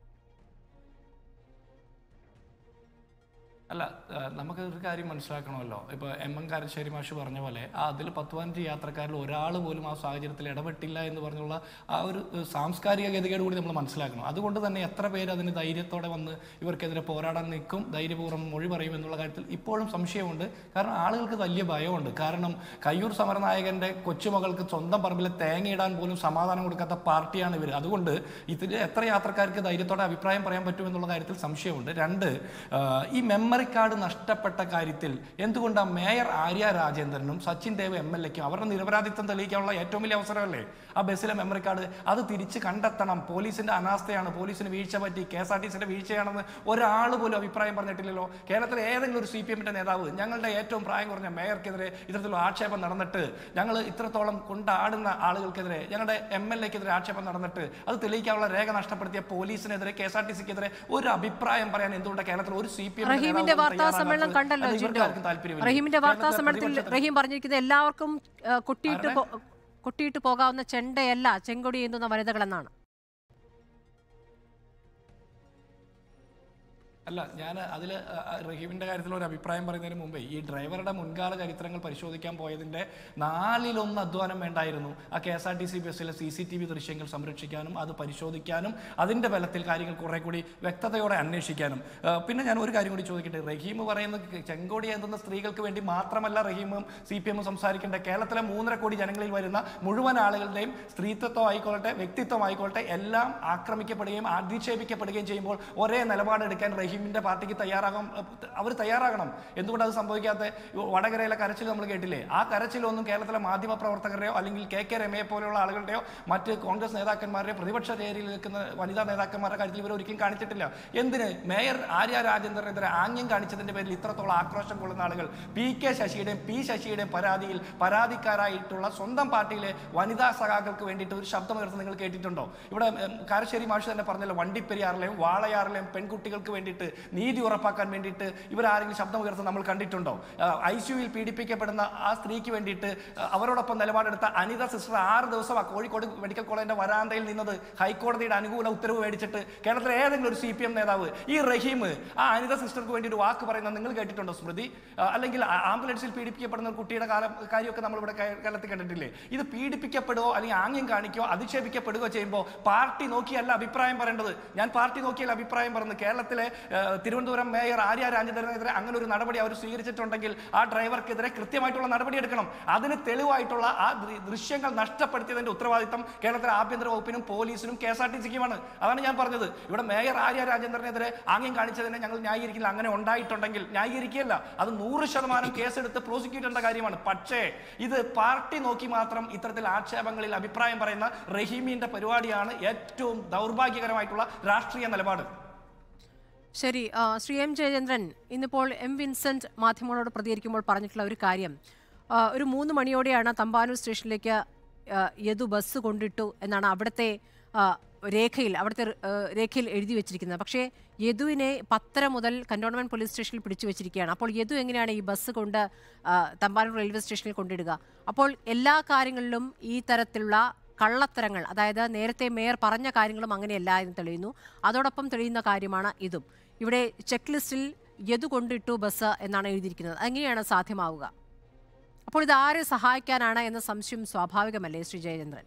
അല്ല ആ, നമുക്ക് ഒരു കാര്യം മനസ്സിലാക്കണമല്ലോ ഇപ്പോൾ എം എം കാരശ്ശേരി മാഷ് പറഞ്ഞ പോലെ ആ അതിൽ പത്ത് പതിനഞ്ച് യാത്രക്കാരിൽ ഒരാൾ പോലും ആ സാഹചര്യത്തിൽ ഇടപെട്ടില്ല എന്ന് പറഞ്ഞുള്ള ആ ഒരു ഏഹ്, സാംസ്കാരിക ഗതികേട് കൂടി നമ്മൾ മനസ്സിലാക്കണം അതുകൊണ്ട് തന്നെ എത്ര പേര് അതിന് ധൈര്യത്തോടെ വന്ന് ഇവർക്കെതിരെ പോരാടാൻ നിൽക്കും ധൈര്യപൂർവ്വം മൊഴി പറയും എന്നുള്ള കാര്യത്തിൽ ഇപ്പോഴും സംശയമുണ്ട് കാരണം ആളുകൾക്ക് വലിയ ഭയമുണ്ട് കാരണം കയ്യൂർ സമരനായകന്റെ കൊച്ചുമകൾക്ക് സ്വന്തം പറമ്പിലെ തേങ്ങയിടാൻ പോലും സമാധാനം കൊടുക്കാത്ത പാർട്ടിയാണ് ഇവർ അതുകൊണ്ട് ഇതിൽ എത്ര യാത്രക്കാർക്ക് ധൈര്യത്തോടെ അഭിപ്രായം പറയാൻ പറ്റുമെന്നുള്ള കാര്യത്തിൽ സംശയമുണ്ട് രണ്ട് ആ, ഈ മെമ്മറി കാർഡ് നഷ്ടപ്പെട്ട കാര്യത്തിൽ എന്തുകൊണ്ടാണ് മേയർ ആര്യ രാജേന്ദ്രനും സച്ചിൻ ദേവ് എം എൽ എക്കും അവരുടെ നിരപരാധിത്വം തെളിയിക്കാനുള്ള ഏറ്റവും വലിയ അവസരമല്ലേ ആ ബസ്സിലെ മെമ്മറി കാർഡ് അത് തിരിച്ച് കണ്ടെത്തണം പോലീസിന്റെ അനാസ്ഥയാണ് പോലീസിന് വീഴ്ച പറ്റി കെ എസ് ആർ ടി സിന്റെ വീഴ്ചയാണെന്ന് ഒരാൾ പോലും അഭിപ്രായം പറഞ്ഞിട്ടില്ലല്ലോ കേരളത്തിലെ ഏതെങ്കിലും ഒരു സി പി എമ്മിന്റെ നേതാവ് ഞങ്ങളുടെ ഏറ്റവും പ്രായം കുറഞ്ഞ മേയർക്കെതിരെ ഇത്തരത്തിലുള്ള ആക്ഷേപം നടന്നിട്ട് ഞങ്ങൾ ഇത്രത്തോളം കൊണ്ടാടുന്ന ആളുകൾക്കെതിരെ ഞങ്ങളുടെ എം എൽ എക്കെതിരെ ആക്ഷേപം നടന്നിട്ട് അത് തെളിയിക്കാനുള്ള രേഖ നഷ്ടപ്പെടുത്തിയ പോലീസിനെതിരെ കെ എസ് ആർ ടി സിക്കെതിരെ ഒരു അഭിപ്രായം പറയാൻ എന്തുകൊണ്ട് കേരളത്തിൽ ഒരു സി പി എം റഹീമിന്റെ വാർത്താ സമ്മേളനം കണ്ടല്ലോ ജിൻഡോ റഹീമിന്റെ വാർത്താ സമ്മേളനത്തിൽ റഹീം പറഞ്ഞിരിക്കുന്നത് എല്ലാവർക്കും ആ, കൊട്ടിയിട്ട് പോ- കൊട്ടിയിട്ട് പോകാവുന്ന ചെണ്ടയല്ല ചെങ്കൊടി ഏന്തുന്ന വനിതകളെന്നാണ് അല്ല ഞാൻ അതിൽ റഹീമിന്റെ കാര്യത്തിൽ ഒരു അഭിപ്രായം പറയുന്നതിന് മുമ്പേ ഈ ഡ്രൈവറുടെ മുൻകാല ചരിത്രങ്ങൾ പരിശോധിക്കാൻ പോയതിന്റെ നാലിലൊന്ന് അധ്വാനം വേണ്ടായിരുന്നു ആ K S R T C ബസ്സിലെ സി സി ടി വി ദൃശ്യങ്ങൾ സംരക്ഷിക്കാനും അത് പരിശോധിക്കാനും അതിന്റെ ബലത്തിൽ കാര്യങ്ങൾ കുറെ കൂടി വ്യക്തതയോടെ അന്വേഷിക്കാനും ആ, പിന്നെ ഞാൻ ഒരു കാര്യം കൂടി ചോദിക്കട്ടെ റഹീം പറയുന്നത് ചെങ്കോടി എന്തുന്ന സ്ത്രീകൾക്ക് വേണ്ടി മാത്രമല്ല റഹീമും സി പി എമ്മും സംസാരിക്കേണ്ട കേരളത്തിലെ മൂന്നര കോടി ജനങ്ങളിൽ വരുന്ന മുഴുവൻ ആളുകളുടെയും സ്ത്രീത്വം ആയിക്കോട്ടെ വ്യക്തിത്വം ആയിക്കോട്ടെ എല്ലാം ആക്രമിക്കപ്പെടുകയും അധിക്ഷേപിക്കപ്പെടുകയും ചെയ്യുമ്പോൾ ഒരേ നിലപാടെടുക്കാൻ റഹീമിന്റെ പാർട്ടിക്ക് തയ്യാറാകാം അവർ തയ്യാറാകണം എന്തുകൊണ്ട് അത് സംഭവിക്കാത്ത വടകരയിലെ കരച്ചിൽ നമ്മൾ കേട്ടില്ലേ ആ കരച്ചിലൊന്നും കേരളത്തിലെ മാധ്യമ പ്രവർത്തകരുടെയോ അല്ലെങ്കിൽ കെ കെ രമയെ പോലെയുള്ള ആളുകളുടെയോ മറ്റ് കോൺഗ്രസ് നേതാക്കന്മാരുടെയോ പ്രതിപക്ഷ ചേരിയിൽ നിൽക്കുന്ന വനിതാ നേതാക്കന്മാരുടെ കാര്യത്തിൽ ഇവർ ഒരിക്കലും കാണിച്ചിട്ടില്ല എന്തിന് മേയർ ആര്യ രാജേന്ദ്രനെതിരെ ആംഗ്യം കാണിച്ചതിന്റെ പേരിൽ ഇത്രത്തോളം ആക്രോശം കൊള്ളുന്ന ആളുകൾ പി കെ ശശിയുടെയും പി ശശിയുടെയും പരാതിയിൽ പരാതിക്കാരായിട്ടുള്ള സ്വന്തം പാർട്ടിയിലെ വനിതാ സഖാക്കൾക്ക് വേണ്ടിയിട്ട് ഒരു ശബ്ദമുയർത്തുന്നത് നിങ്ങൾ കേട്ടിട്ടുണ്ടോ ഇവിടെ ഉം, കാരശ്ശേരി മാഷ് തന്നെ പറഞ്ഞല്ലോ വണ്ടിപ്പെരിയാറിലെയും വാളയാറിലെയും പെൺകുട്ടികൾക്ക് വേണ്ടിയിട്ട് വേണ്ടിയിട്ട് നീതി ഉറപ്പാക്കാൻ വേണ്ടിയിട്ട് ഇവരാരെങ്കിലും ശബ്ദം ഉയർത്തുന്നത് നമ്മൾ കണ്ടിട്ടുണ്ടോ ഐ സിയുയിൽ പീഡിപ്പിക്കപ്പെടുന്ന ആ സ്ത്രീക്ക് വേണ്ടിയിട്ട് ആ, അവരോടൊപ്പം നിലപാടെടുത്ത അനിത സിസ്റ്റർ ആറ് ദിവസം ആ കോഴിക്കോട് മെഡിക്കൽ കോളേജിന്റെ വരാന്തയിൽ നിന്നത് ഹൈക്കോടതിയുടെ അനുകൂല ഉത്തരവ് മേടിച്ചിട്ട് കേരളത്തിലെ ഏതെങ്കിലും ഒരു സി പി എം നേതാവ് ഈ റഹീം ആ അനിത സിസ്റ്റർക്ക് വേണ്ടി ഒരു വാക്ക് പറയുന്നത് നിങ്ങൾ കേട്ടിട്ടുണ്ടോ സ്മൃതി ആ, അല്ലെങ്കിൽ ആ- ആംബുലൻസിൽ പീഡിപ്പിക്കപ്പെടുന്ന ഒരു കുട്ടിയുടെ കാലം കാര്യമൊക്കെ നമ്മൾ ഇവിടെ കേരളത്തിൽ കണ്ടിട്ടില്ലേ ഇത് പീഡിപ്പിക്കപ്പെടുകയോ അല്ലെങ്കിൽ ആംഗ്യം കാണിക്കുകയോ അധിക്ഷേപിക്കപ്പെടുകയോ ചെയ്യുമ്പോൾ പാർട്ടി നോക്കിയല്ല അഭിപ്രായം പറയേണ്ടത് ഞാൻ പാർട്ടി നോക്കിയല്ല അഭിപ്രായം പറയുന്നത് കേരളത്തിലെ ആ, തിരുവനന്തപുരം മേയർ ആര്യ രാജേന്ദ്രനെതിരെ അങ്ങനെ ഒരു നടപടി അവർ സ്വീകരിച്ചിട്ടുണ്ടെങ്കിൽ ആ ഡ്രൈവർക്കെതിരെ കൃത്യമായിട്ടുള്ള നടപടി എടുക്കണം അതിന് തെളിവായിട്ടുള്ള ആ ദൃ- ദൃശ്യങ്ങൾ നഷ്ടപ്പെടുത്തിയതിന്റെ ഉത്തരവാദിത്തം കേരളത്തിലെ ആഭ്യന്തര വകുപ്പിനും പോലീസിനും കെ എസ് ആർ ടി സിക്കുമാണ് അതാണ് ഞാൻ പറഞ്ഞത് ഇവിടെ മേയർ ആര്യ രാജേന്ദ്രനെതിരെ ആംഗ്യം കാണിച്ചതിനെ ഞങ്ങൾ ന്യായീകരിക്കില്ല അങ്ങനെ ഉണ്ടായിട്ടുണ്ടെങ്കിൽ ന്യായീകരിക്കുകയല്ല അത് നൂറ് ശതമാനം കേസെടുത്ത് പ്രോസിക്യൂട്ട് ചെയ്യേണ്ട കാര്യമാണ് പക്ഷേ ഇത് പാർട്ടി നോക്കി മാത്രം ഇത്തരത്തിൽ ആക്ഷേപങ്ങളിൽ അഭിപ്രായം പറയുന്ന റഹീമിന്റെ പരിപാടിയാണ് ഏറ്റവും ദൗർഭാഗ്യകരമായിട്ടുള്ള രാഷ്ട്രീയ നിലപാട് ശരി ആ, ശ്രീ എം ജയചന്ദ്രൻ ഇന്നിപ്പോൾ എം വിൻസെന്റ് മാധ്യമങ്ങളോട് പ്രതികരിക്കുമ്പോൾ പറഞ്ഞിട്ടുള്ള ഒരു കാര്യം ആ, ഒരു മൂന്ന് മണിയോടെയാണ് തമ്പാനൂർ സ്റ്റേഷനിലേക്ക് ആ, യദു ബസ് കൊണ്ടിട്ടു എന്നാണ് അവിടുത്തെ ആ, രേഖയിൽ അവിടുത്തെ ആ, രേഖയിൽ എഴുതി വെച്ചിരിക്കുന്നത് പക്ഷേ യദുവിനെ പത്തര മുതൽ കന്റോൺമെന്റ് പോലീസ് സ്റ്റേഷനിൽ പിടിച്ചു വെച്ചിരിക്കുകയാണ് അപ്പോൾ യദു എങ്ങനെയാണ് ഈ ബസ് കൊണ്ട് ആ, തമ്പാനൂർ റെയിൽവേ സ്റ്റേഷനിൽ കൊണ്ടിടുക അപ്പോൾ എല്ലാ കാര്യങ്ങളിലും ഈ തരത്തിലുള്ള കള്ളത്തരങ്ങൾ അതായത് നേരത്തെ മേയർ പറഞ്ഞ കാര്യങ്ങളും അങ്ങനെയല്ല എന്ന് തെളിയുന്നു അതോടൊപ്പം തെളിയുന്ന കാര്യമാണ് ഇതും ഇവിടെ ചെക്ക് ലിസ്റ്റിൽ യദു കൊണ്ടിട്ടു ബസ് എന്നാണ് എഴുതിയിരിക്കുന്നത് എങ്ങനെയാണ് സാധ്യമാവുക അപ്പോൾ ഇത് ആരെ സഹായിക്കാനാണ് എന്ന സംശയം സ്വാഭാവികമല്ലേ ശ്രീ ജയചന്ദ്രൻ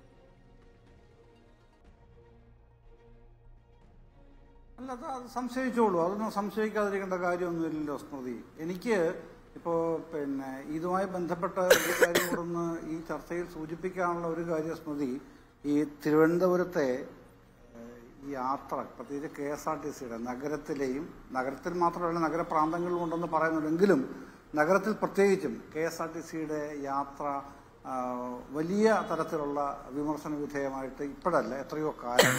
അല്ല അത് അത് സംശയിച്ചോളൂ അതൊന്നും സംശയിക്കാതിരിക്കേണ്ട കാര്യമൊന്നുമില്ലല്ലോ സ്മൃതി എനിക്ക് ഇപ്പോൾ പിന്നെ ഇതുമായി ബന്ധപ്പെട്ട ഒരു കാര്യം കൂടെ ഒന്ന് ഈ ചർച്ചയിൽ സൂചിപ്പിക്കാനുള്ള ഒരു കാര്യം സ്മൃതി ഈ തിരുവനന്തപുരത്തെ ഏഹ്, ഈ യാത്ര പ്രത്യേകിച്ച് കെ എസ് ആർ ടി സിയുടെ നഗരത്തിലെയും നഗരത്തിൽ മാത്രമല്ല നഗരപ്രാന്തങ്ങളിലും ഉണ്ടെന്ന് പറയുന്നുണ്ടെങ്കിലും നഗരത്തിൽ പ്രത്യേകിച്ചും കെ എസ് ആർ ടി സിയുടെ യാത്ര ആ, വലിയ തരത്തിലുള്ള വിമർശന വിധേയമായിട്ട് ഇപ്പോഴല്ല എത്രയോ കാലം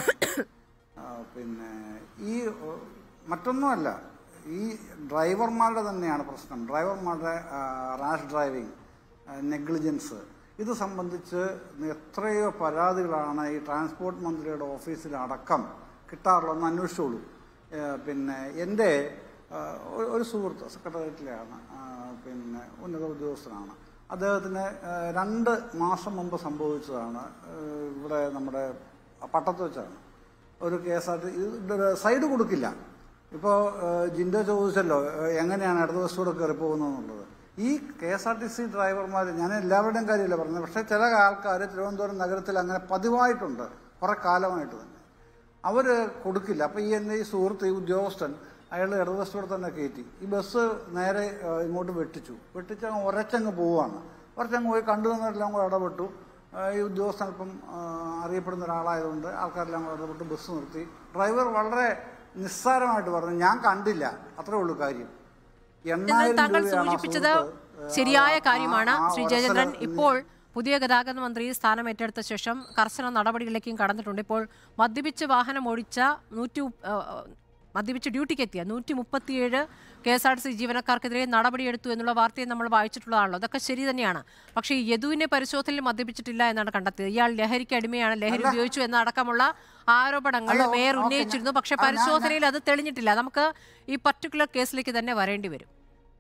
ആ, പിന്നെ ഈ ഏഹ്, മറ്റൊന്നുമല്ല ഈ ഡ്രൈവർമാരുടെ തന്നെയാണ് പ്രശ്നം ഡ്രൈവർമാരുടെ റാഷ് ഡ്രൈവിംഗ് നെഗ്ലിജൻസ് ഇത് സംബന്ധിച്ച് എത്രയോ പരാതികളാണ് ഈ ട്രാൻസ്പോർട്ട് മന്ത്രിയുടെ ഓഫീസിലടക്കം കിട്ടാറുള്ളതെന്ന് അന്വേഷിച്ചോളൂ ഏഹ്, പിന്നെ എൻ്റെ ആ, ഒരു- ഒരു സുഹൃത്ത് സെക്രട്ടേറിയറ്റിലാണ് ആ, പിന്നെ ഉന്നത ഉദ്യോഗസ്ഥനാണ് അദ്ദേഹത്തിന് ആ, രണ്ട് മാസം മുമ്പ് സംഭവിച്ചതാണ് ഏഹ്, ഇവിടെ നമ്മുടെ പട്ടത്ത് വെച്ചാണ് ഒരു K S R T side കൊടുക്കില്ല ഇപ്പോൾ ജിൻഡോ ചോദിച്ചല്ലോ ഏഹ്, എങ്ങനെയാണ് ഇടത് ബസ്സൂടെ കയറി പോകുന്നതെന്നുള്ളത് ഈ K S R T C ഡ്രൈവർമാർ ഞാൻ എല്ലാവരുടെയും കാര്യമല്ല പറഞ്ഞത് പക്ഷേ ചില ആൾക്കാർ തിരുവനന്തപുരം നഗരത്തിൽ അങ്ങനെ പതിവായിട്ടുണ്ട് കുറെ കാലമായിട്ട് തന്നെ അവർ കൊടുക്കില്ല അപ്പോൾ ഈ എൻ്റെ ഈ സുഹൃത്ത് ഈ ഉദ്യോഗസ്ഥൻ അയാൾ ഇടതുവശത്തൂടെ തന്നെ കയറ്റി ഈ ബസ് നേരെ ആ, ഇങ്ങോട്ട് വെട്ടിച്ചു വെട്ടിച്ച് അങ്ങ് ഉരച്ചങ്ങ് പോവാണ് ഉരച്ചങ്ങ് പോയി കണ്ടു നിന്നെല്ലാം കൂടെ ഇടപെട്ടു ആ, ഈ ഉദ്യോഗസ്ഥൻ അല്പം ആ, അറിയപ്പെടുന്ന ഒരാളായതുകൊണ്ട് ആൾക്കാരെല്ലാം കൂടെ ഇടപെട്ട് ബസ് നിർത്തി ഡ്രൈവർ വളരെ നിസ്സാരമായിട്ട് പറഞ്ഞു ഞാൻ കണ്ടില്ല അത്രേ ഉള്ളൂ കാര്യം എന്നാൽ എണ്ണായിരം താങ്കൾ രൂപയാണ് ആ സൂചിപ്പിച്ചത് സുഹൃത്ത്, ആ, ശരിയായ ആ, കാര്യമാണ് ആ ശ്രീ ഉരസൽ ജയചന്ദ്രൻ ഇപ്പോൾ പുതിയ ഗതാഗത മന്ത്രി സ്ഥാനം ഏറ്റെടുത്ത ശേഷം കർശന നടപടികളിലേക്കും കടന്നിട്ടുണ്ട് ഇപ്പോൾ മദ്യപിച്ച് വാഹനം ഓടിച്ച നൂറ്റി ഉ- ആ, ആ, മദ്യപിച്ച് ഡ്യൂട്ടിക്കെത്തിയ നൂറ്റി മുപ്പത്തിയേഴ് K S R T C ജീവനക്കാർക്കെതിരെ നടപടിയെടുത്തു എന്നുള്ള വാർത്തയെ നമ്മൾ വായിച്ചിട്ടുള്ളതാണല്ലോ അതൊക്കെ ശരി തന്നെയാണ് പക്ഷേ ഈ യദുവിനെ പരിശോധനയിൽ മദ്യപിച്ചിട്ടില്ല എന്നാണ് കണ്ടെത്തിയത് ഇയാൾ ലഹരിക്ക് അടിമയാണ് ലഹരി ഉപയോഗിച്ചു എന്നടക്കമുള്ള ആരോപണങ്ങൾ അല്ല, മേയർ ഓക്കേ, ഉന്നയിച്ചിരുന്നു പക്ഷേ ആ, ഞാൻ- ഞാൻ- പരിശോധനയിൽ അത് തെളിഞ്ഞിട്ടില്ല നമുക്ക് ഈ പർട്ടിക്കുലർ കേസിലേക്ക് തന്നെ വരേണ്ടി വരും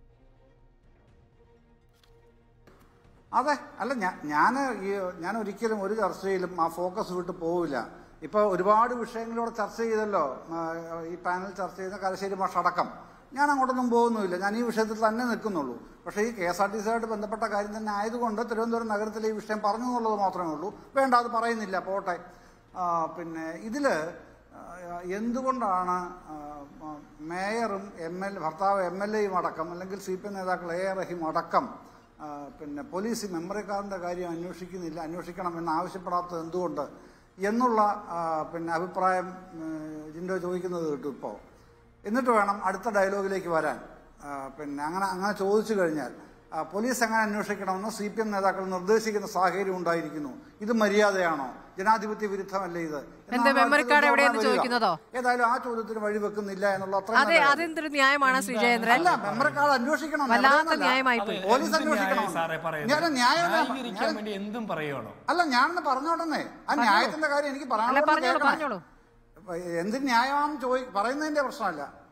അതെ അല്ല ഞാൻ ഞാൻ ഈ ഞാൻ ഒരിക്കലും ഒരു ചർച്ചയിലും ആ ഫോക്കസ് വിട്ട് പോവില്ല ഇപ്പോൾ ഒരുപാട് വിഷയങ്ങളിലൂടെ ചർച്ച ചെയ്തല്ലോ ആ, ഈ പാനൽ ചർച്ച ചെയ്യുന്ന കരശ്ശേരി മാഷ് അടക്കം ഞാൻ അങ്ങോട്ടൊന്നും പോകുന്നുമില്ല ഞാൻ ഈ വിഷയത്തിൽ തന്നെ നിൽക്കുന്നുള്ളൂ പക്ഷേ ഈ കെ എസ് ആർ ടി സിയായിട്ട് ബന്ധപ്പെട്ട കാര്യം തന്നെ ആയതുകൊണ്ട് തിരുവനന്തപുരം നഗരത്തിലെ ഈ വിഷയം പറഞ്ഞു എന്നുള്ളത് മാത്രമേ ഉള്ളൂ വേണ്ട അത് പറയുന്നില്ല പോട്ടെ ആ, പിന്നെ ഇതിൽ എന്തുകൊണ്ടാണ് ആ, ആ, മേയറും എം എൽ ഭർത്താവ് എം എൽ എയും അടക്കം അല്ലെങ്കിൽ സി പി എം നേതാക്കൾ എ ആർ റഹീം അടക്കം ആ, പിന്നെ പോലീസ് ഈ മെമ്മറി കാർഡിൻ്റെ കാര്യം അന്വേഷിക്കുന്നില്ല അന്വേഷിക്കണം എന്ന് ആവശ്യപ്പെടാത്തത് എന്തുകൊണ്ട് എന്നുള്ള ആ, പിന്നെ അഭിപ്രായം ഉം, ജിൻഡോ ചോദിക്കുന്നത് കിട്ടും ഇപ്പോൾ എന്നിട്ട് വേണം അടുത്ത ഡയലോഗിലേക്ക് വരാൻ ആ, പിന്നെ അങ്ങനെ അങ്ങനെ ചോദിച്ചു കഴിഞ്ഞാൽ ആ, പോലീസ് എങ്ങനെ അന്വേഷിക്കണമെന്ന് സി പി എം നേതാക്കൾ നിർദ്ദേശിക്കുന്ന സാഹചര്യം ഉണ്ടായിരിക്കുന്നു ഇത് മര്യാദയാണോ ജനാധിപത്യ വിരുദ്ധമല്ലേ ഇത് എന്നാണ് എന്ത് മെമ്മറി അടുത്ത കാർഡ് ചോദ്യം എവിടെയെന്ന് വരിക. ചോദിക്കുന്നതോ? ഏതായാലും ആ ചോദ്യത്തിന് വഴിവെക്കുന്നില്ല എന്നുള്ള അത്രയും അതെ നല്ല കാര്യം. അതെന്തൊരു ന്യായമാണ് ശ്രീ ജയേന്ദ്രൻ അല്ല മെമ്മറി കാർഡ് അന്വേഷിക്കണം വല്ലാത്ത എവിടെയെന്നല്ല. ന്യായമായി പോയി. പോലീസ് എന്ത് ന്യായം അന്വേഷിക്കണം സാറേ ഞാൻ പറയുന്നത് ന്യായം ഞാൻ- ന്യായീകരിക്കാൻ വേണ്ടി എന്തും പറയണോ അല്ല ഞാനൊന്ന് പറഞ്ഞോട്ടെ ആ ന്യായത്തിന്റെ കാര്യം എനിക്ക് അല്ല പറയാനുള്ള പറഞ്ഞോളൂ കേൾക്കണേ. പറഞ്ഞോളൂ എന്ത് ന്യായമാണെന്ന് ചോദി പറയുന്നതിന്റെ പ്രശ്നമല്ല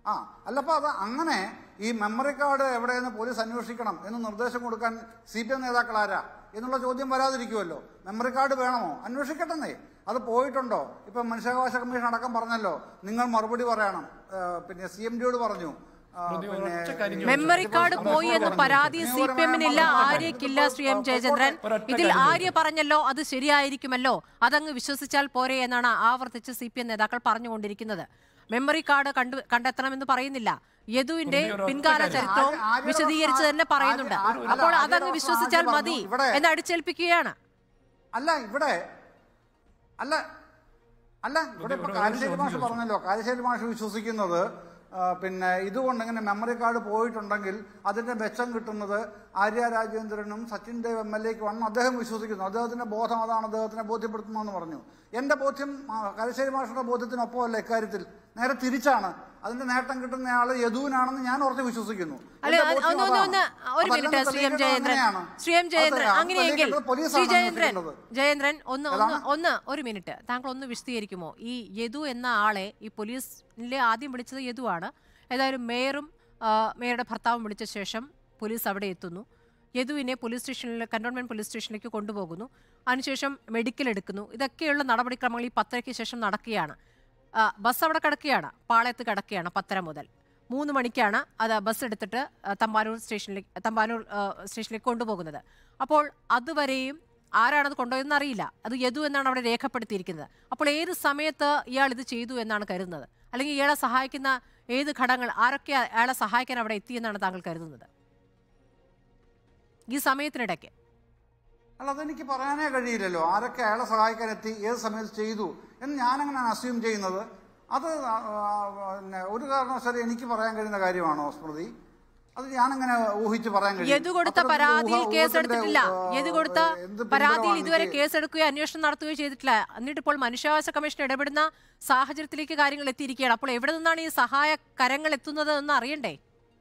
ആ അല്ലപ്പോൾ അത് അങ്ങനെ ഈ മെമ്മറി കാർഡ് എവിടെയെന്ന് പോലീസ് അന്വേഷിക്കണം എന്ന് നിർദ്ദേശം കൊടുക്കാൻ സി പി എം നേതാക്കൾ ആരാ എന്നുള്ള ചോദ്യം വരാതിരിക്കുമല്ലോ മെമ്മറി കാർഡ് വേണമോ അന്വേഷിക്കട്ടെന്നേ അത് പോയിട്ടുണ്ടോ ഇപ്പം മനുഷ്യാവകാശ കമ്മീഷൻ അടക്കം പറഞ്ഞല്ലോ നിങ്ങൾ മറുപടി പറയണം ആ, പിന്നെ സി എം ഡിയോട് പറഞ്ഞു ആ, പിന്നെ ഒറ്റ കാര്യം മെമ്മറി കാർഡ് പോയി എന്ന് പരാതി സി പി എമ്മിനില്ല ആര്യക്കില്ല ശ്രീ എം ജയചന്ദ്രൻ ഇതിൽ ആര്യ പറഞ്ഞല്ലോ അത് ശരിയായിരിക്കുമല്ലോ അതങ്ങ് വിശ്വസിച്ചാൽ പോരെ എന്നാണ് ആവർത്തിച്ച് സി പി എം നേതാക്കൾ പറഞ്ഞുകൊണ്ടിരിക്കുന്നത് മെമ്മറി കാർഡ് കണ്ടു കണ്ടെത്തണമെന്ന് പറയുന്നില്ല യദുവിന്റെ പിൻകാല ചരിത്രവും ആര്യ- ആര്യയുടെ വിശദീകരിച്ച് തന്നെ പ്രശ്നം- പറയുന്നുണ്ട് ആര്യ- അല്ല, അപ്പോൾ ആര്യയുടെ അതങ്ങ് പ്രശ്നം വിശ്വസിച്ചാൽ ആര്യ മതി പറഞ്ഞു. ഇവിടെ- എന്ന് അടിച്ചേൽപ്പിക്കുകയാണ് അല്ല ഇവിടെ അല്ല അല്ല ഇവിടെ ഇപ്പൊ കാരശ്ശേരി മാഷ് പറഞ്ഞല്ലോ കാരശ്ശേരി മാഷ് വിശ്വസിക്കുന്നത് ആ, പിന്നെ ഇതുകൊണ്ട് ഇങ്ങനെ മെമ്മറി കാർഡ് പോയിട്ടുണ്ടെങ്കിൽ അതിന്റെ മെച്ചം കിട്ടുന്നത് ആര്യ രാജേന്ദ്രനും സച്ചിൻ ദേവ് എം എൽ എക്ക് വന്ന് അദ്ദേഹം വിശ്വസിക്കുന്നു അദ്ദേഹത്തിന്റെ ബോധം അതാണ് അദ്ദേഹത്തിനെ ബോധ്യപ്പെടുത്തുന്നതെന്ന് പറഞ്ഞു എന്റെ ബോധ്യം ആ, കാരശ്ശേരി മാഷിന്റെ ബോധ്യത്തിനൊപ്പമല്ല ഇക്കാര്യത്തിൽ നേരെ തിരിച്ചാണ് അതിന്റെ നേട്ടം കിട്ടുന്നയാള് യദുവിനാണെന്ന് ഞാൻ ഉറച്ച് വിശ്വസിക്കുന്നു അല്ലെ എന്റെ ബോധ്യം ഒന്ന് ഒന്ന് ഒന്ന് അതാണ്. ഒരു അതല്ലെന്ന് മിനിറ്റ് ശ്രീ എം തെളിയിക്കേണ്ടത് ജയേന്ദ്രൻ അങ്ങനെയാണ്. ശ്രീ എം ജയേന്ദ്രൻ അത് അങ്ങനെയെങ്കിൽ തെളിയിക്കേണ്ടത് പോലീസാണ് ശ്രീ ജയേന്ദ്രൻ അന്വേഷിക്കേണ്ടത്. ജയേന്ദ്രൻ ഒന്ന് ഒന്ന് ഏതാണ്? ഒന്ന് ഒരു മിനിറ്റ് താങ്കൾ ഒന്ന് വിശദീകരിക്കുമോ ഈ യദു എന്ന ആളെ ഈ പോലീസിലെ ആദ്യം വിളിച്ചത് യദു ആണ് ഏതായാലും മേയറും ആ, മേയറുടെ ഭർത്താവും വിളിച്ച ശേഷം പോലീസ് അവിടെ എത്തുന്നു യദുവിനെ പോലീസ് സ്റ്റേഷനിൽ കന്റോൺമെന്റ് പോലീസ് സ്റ്റേഷനിലേക്ക് കൊണ്ടുപോകുന്നു അതിനുശേഷം മെഡിക്കൽ എടുക്കുന്നു ഇതൊക്കെയുള്ള നടപടിക്രമങ്ങൾ ഈ പത്തരയ്ക്ക് ശേഷം നടക്കുകയാണ് ആ, ബസ് അവിടെ കിടക്കുകയാണ് പാളയത്ത് കിടക്കുകയാണ് പത്തര മുതൽ മൂന്ന് മണിക്കാണ് അത് ബസ് എടുത്തിട്ട് ആ, തമ്പാനൂർ സ്റ്റേഷനിലേക്ക് തമ്പാനൂർ ആ, സ്റ്റേഷനിലേക്ക് കൊണ്ടുപോകുന്നത് അപ്പോൾ അതുവരെയും ആരാണത് കൊണ്ടുപോയതെന്ന് അറിയില്ല അത് യദു എന്നാണ് അവിടെ രേഖപ്പെടുത്തിയിരിക്കുന്നത് അപ്പോൾ ഏത് സമയത്ത് ഇയാൾ ഇത് ചെയ്തു എന്നാണ് കരുതുന്നത് അല്ലെങ്കിൽ ഇയാളെ സഹായിക്കുന്ന ഏത് ഘടകങ്ങൾ ആരൊക്കെ അയാളെ സഹായിക്കാൻ അവിടെ എത്തിയെന്നാണ് താങ്കൾ കരുതുന്നത് ഈ സമയത്തിനിടയ്ക്ക് അല്ല അതെനിക്ക് പറയാനേ കഴിയില്ലല്ലോ ആരൊക്കെ അയാളെ സഹായിക്കാൻ എത്തി ഏത് സമയത്ത് ചെയ്തു എന്ന് ഞാനങ്ങനെയാണ് അസ്യൂം ചെയ്യുന്നത് അത് ആ, ആ, പിന്നെ ഒരു കാരണവശാലും എനിക്ക് പറയാൻ കഴിയുന്ന കാര്യമാണോ സ്മൃതി അത് ഞാനങ്ങനെ ഊഹിച്ച് പറയാൻ കഴിയും യദു കൊടുത്ത അത്തരത്തിലുള്ള പരാതിയിൽ ഊഹ- കേസെടുത്തിട്ടില്ല ഊഹത്തിന്റെ, യദു കൊടുത്ത ആ, എന്ത് പരാതിയിൽ പിൻബലമാണ് ഇതുവരെ എനിക്ക് കേസെടുക്കുകയോ അന്വേഷണം നടത്തുകയോ ചെയ്തിട്ടില്ല എന്നിട്ട് ഇപ്പോൾ മനുഷ്യാവകാശ കമ്മീഷൻ ഇടപെടുന്ന സാഹചര്യത്തിലേക്ക് കാര്യങ്ങൾ എത്തിയിരിക്കുകയാണ് അപ്പോൾ എവിടെ നിന്നാണ് ഈ സഹായ കരങ്ങൾ എത്തുന്നത് എന്ന് അറിയണ്ടേ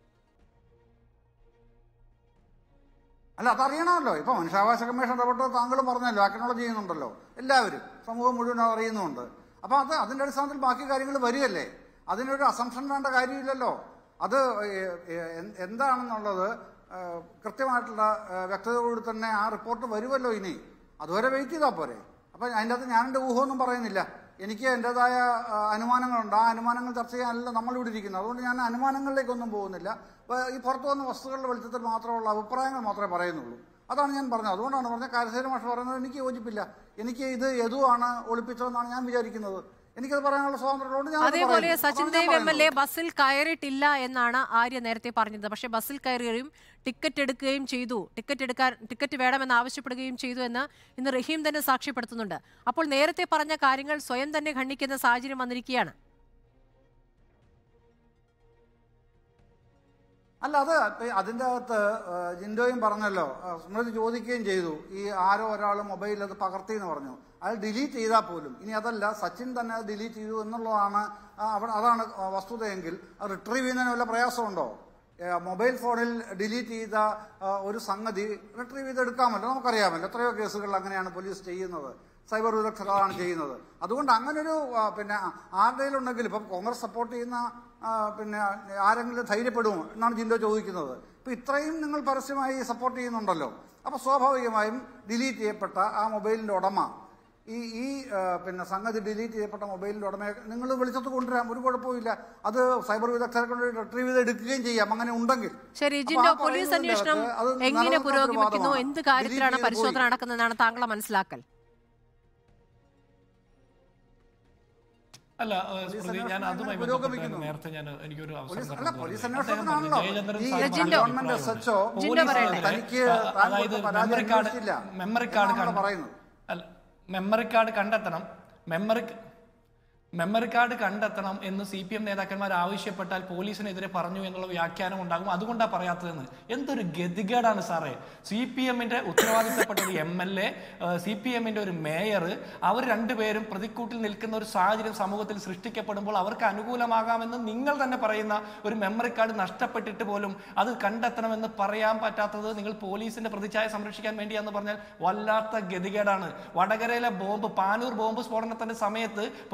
അല്ല അതറിയണമല്ലോ ഇപ്പൊ മനുഷ്യാവകാശ കമ്മീഷൻ ഇടപെട്ട് താങ്കളും പറഞ്ഞല്ലോ അക്നോളജ് ചെയ്യുന്നുണ്ടല്ലോ എല്ലാവരും സമൂഹം മുഴുവൻ അറിയുന്നുമുണ്ട് അപ്പൊ അത് അതിന്റെ അടിസ്ഥാനത്തിൽ ബാക്കി കാര്യങ്ങൾ വരികയല്ലേ അതിനൊരു അസംഷൻ വേണ്ട കാര്യമില്ലല്ലോ അത് ഏ- ഏ- എന്ത് എന്താണെന്നുള്ളത് ഏ, കൃത്യമായിട്ടുള്ള ഏ, വ്യക്തതയോട് തന്നെ ആ റിപ്പോർട്ട് വരുമല്ലോ ഇനി അതുവരെ വെയിറ്റ് ചെയ്താൽ പോരെ അപ്പൊ അതിൻ്റെ അകത്ത് ഞാൻ എൻ്റെ ഊഹമൊന്നും പറയുന്നില്ല എനിക്ക് എൻ്റെതായ ആ, അനുമാനങ്ങളുണ്ട് ആ അനുമാനങ്ങൾ ചർച്ച ചെയ്യാനല്ല നമ്മൾ ഇവിടെ ഇരിക്കുന്നത് അതുകൊണ്ട് ഞാൻ അനുമാനങ്ങളിലേക്കൊന്നും പോകുന്നില്ല അപ്പൊ ഈ പുറത്തു വന്ന വസ്തുക്കളുടെ വെളിച്ചത്തിൽ മാത്രമുള്ള അഭിപ്രായങ്ങൾ മാത്രമേ പറയുന്നുള്ളൂ അതാണ് ഞാൻ പറഞ്ഞത് അതുകൊണ്ടാണ് പറഞ്ഞത് കാരശ്ശേരി മാഷ് പറയുന്നത് എനിക്ക് യോജിപ്പില്ല എനിക്ക് ഇത് യദുവാണ് ഒളിപ്പിച്ചതെന്നാണ് ഞാൻ വിചാരിക്കുന്നത് എനിക്കത് പറയാനുള്ള സ്വാതന്ത്ര്യമുള്ളതുകൊണ്ട് ഞാൻ അത് അതേപോലെ പറയുന്നു. സച്ചിൻ അതാണ് ഞാൻ ദേവ് എം എൽ എ പറയുന്നത്. ബസ്സിൽ കയറിയിട്ടില്ല എന്നാണ് ആര്യ നേരത്തെ പറഞ്ഞത് പക്ഷേ ബസ്സിൽ കയറുകയും ടിക്കറ്റ് എടുക്കുകയും ചെയ്തു ടിക്കറ്റ് എടുക്കാൻ ടിക്കറ്റ് വേണമെന്ന് ആവശ്യപ്പെടുകയും ചെയ്തു എന്ന് ഇന്ന് റഹീം തന്നെ സാക്ഷ്യപ്പെടുത്തുന്നുണ്ട് അപ്പോൾ നേരത്തെ പറഞ്ഞ കാര്യങ്ങൾ സ്വയം തന്നെ ഖണ്ഡിക്കുന്ന സാഹചര്യം വന്നിരിക്കുകയാണ് അല്ല അത് ഇപ്പൊ അതിന്റെ അകത്ത് ആ, ജിൻഡോയും പറഞ്ഞല്ലോ ആ, സ്മൃതി ചോദിക്കുകയും ചെയ്തു ഈ ആരോ ഒരാൾ മൊബൈലിൽ അത് പകർത്തി എന്ന് പറഞ്ഞു അത് ഡിലീറ്റ് ചെയ്താൽ പോലും ഇനി അതല്ല സച്ചിൻ തന്നെ അത് ഡിലീറ്റ് ചെയ്തു എന്നുള്ളതാണ് ആ, അവിടെ അതാണ് വസ്തുതയെങ്കിൽ അത് റിട്രീവ് ചെയ്യുന്നതിന് വല്ല പ്രയാസമുണ്ടോ ഏ, മൊബൈൽ ഫോണിൽ ഡിലീറ്റ് ചെയ്ത ആ, ഒരു സംഗതി റിട്രീവ് ചെയ്തെടുക്കാമല്ലോ നമുക്കറിയാമല്ലോ എത്രയോ കേസുകളിൽ അങ്ങനെയാണ് പോലീസ് ചെയ്യുന്നത് സൈബർ വിദഗ്ധർ അതാണ് ചെയ്യുന്നത് അതുകൊണ്ട് അങ്ങനൊരു ആ, പിന്നെ ആരുടെയും ഉണ്ടെങ്കിൽ ഇപ്പം കോൺഗ്രസ് സപ്പോർട്ട് ചെയ്യുന്ന ആ, പിന്നെ ആരെങ്കിലും ധൈര്യപ്പെടുമോ എന്നാണ് ജിൻഡോ ചോദിക്കുന്നത് ഇപ്പം ഇത്രയും നിങ്ങൾ പരസ്യമായി സപ്പോർട്ട് ചെയ്യുന്നുണ്ടല്ലോ അപ്പോൾ സ്വാഭാവികമായും ഡിലീറ്റ് ചെയ്യപ്പെട്ട ആ മൊബൈലിൻ്റെ ഉടമ ഈ ഈ ആ, പിന്നെ സംഗതി ഡിലീറ്റ് ചെയ്യപ്പെട്ട മൊബൈലിൻ്റെ ഉടമയെ നിങ്ങൾ വിളിച്ചത്ത് കൊണ്ടുവരാം ഒരു കുഴപ്പമില്ല അത് സൈബർ വിദഗ്ധരെ കൊണ്ട് റിട്രീവ് ചെയ്ത് എടുക്കുകയും ചെയ്യാം അങ്ങനെ ഉണ്ടെങ്കിൽ ശരി അപ്പൊ ജിൻഡോ ആ പോലീസ് പറയുന്നതിന്റെ അന്വേഷണം അകത്ത് അത് എങ്ങനെ നിലനിൽക്കാത്തൊരു പുരോഗമിക്കുന്നു വാദമാണ്. എന്ത് Delete കാര്യത്തിലാണ് ചെയ്ത് പരിശോധന പോയി. നടക്കുന്നതെന്നാണ് താങ്കളുടെ മനസ്സിലാക്കൽ അല്ല ഏഹ്, സ്മൃതി ഞാൻ അന്വേഷണം അതുമായി എങ്ങനെ ബന്ധപ്പെട്ട് പുരോഗമിക്കുന്നു? നേരത്തെ ഞാൻ എനിക്കൊരു അവസരം പോലീസ് അല്ല കടന്നു പോലീസ് വന്നു. അദ്ദേഹം അന്വേഷണത്തിനാണല്ലോ പറഞ്ഞു, ജയചന്ദ്രൻ ഈ സാർ പറഞ്ഞ ഗവൺമെന്റ് അഭിപ്രായമുണ്ട്. എസ് എച്ച്ഒ ജിൻഡോ പറയട്ടെ. പോലീസിനെതിരെ, തനിക്ക് ആ, താൻ അതായത് കൊടുത്ത പരാതി മെമ്മറി കാർഡ് അന്വേഷിച്ചില്ല മെമ്മറി കാർഡ് എന്നാണല്ലോ കണ്ട- പറയുന്നത് അല്ല മെമ്മറി കാർഡ് കണ്ടെത്തണം മെമ്മറി മെമ്മറി കാർഡ് കണ്ടെത്തണം എന്ന് സി പി എം നേതാക്കന്മാർ ആവശ്യപ്പെട്ടാൽ പോലീസിനെതിരെ പറഞ്ഞു എന്നുള്ള വ്യാഖ്യാനം ഉണ്ടാകും അതുകൊണ്ടാണ് പറയാത്തതെന്ന് എന്തൊരു ഗതികേടാണ് സാറേ സി പി എമ്മിന്റെ ഉത്തരവാദിത്തപ്പെട്ട ഒരു M L A C P എമ്മിന്റെ ഒരു മേയർ അവർ രണ്ടുപേരും പ്രതിക്കൂട്ടിൽ നിൽക്കുന്ന ഒരു സാഹചര്യം സമൂഹത്തിൽ സൃഷ്ടിക്കപ്പെടുമ്പോൾ അവർക്ക് അനുകൂലമാകാമെന്ന് നിങ്ങൾ തന്നെ പറയുന്ന ഒരു മെമ്മറി കാർഡ് നഷ്ടപ്പെട്ടിട്ട് പോലും അത് കണ്ടെത്തണമെന്ന് പറയാൻ പറ്റാത്തത് നിങ്ങൾ പോലീസിന്റെ പ്രതിച്ഛായ സംരക്ഷിക്കാൻ വേണ്ടിയാന്ന് പറഞ്ഞാൽ വല്ലാത്ത ഗതികേടാണ് വടകരയിലെ ബോംബ് പാനൂർ ബോംബ് സ്ഫോടനത്തിന്റെ സമയത്ത് പോലീസ് അറസ്റ്റ്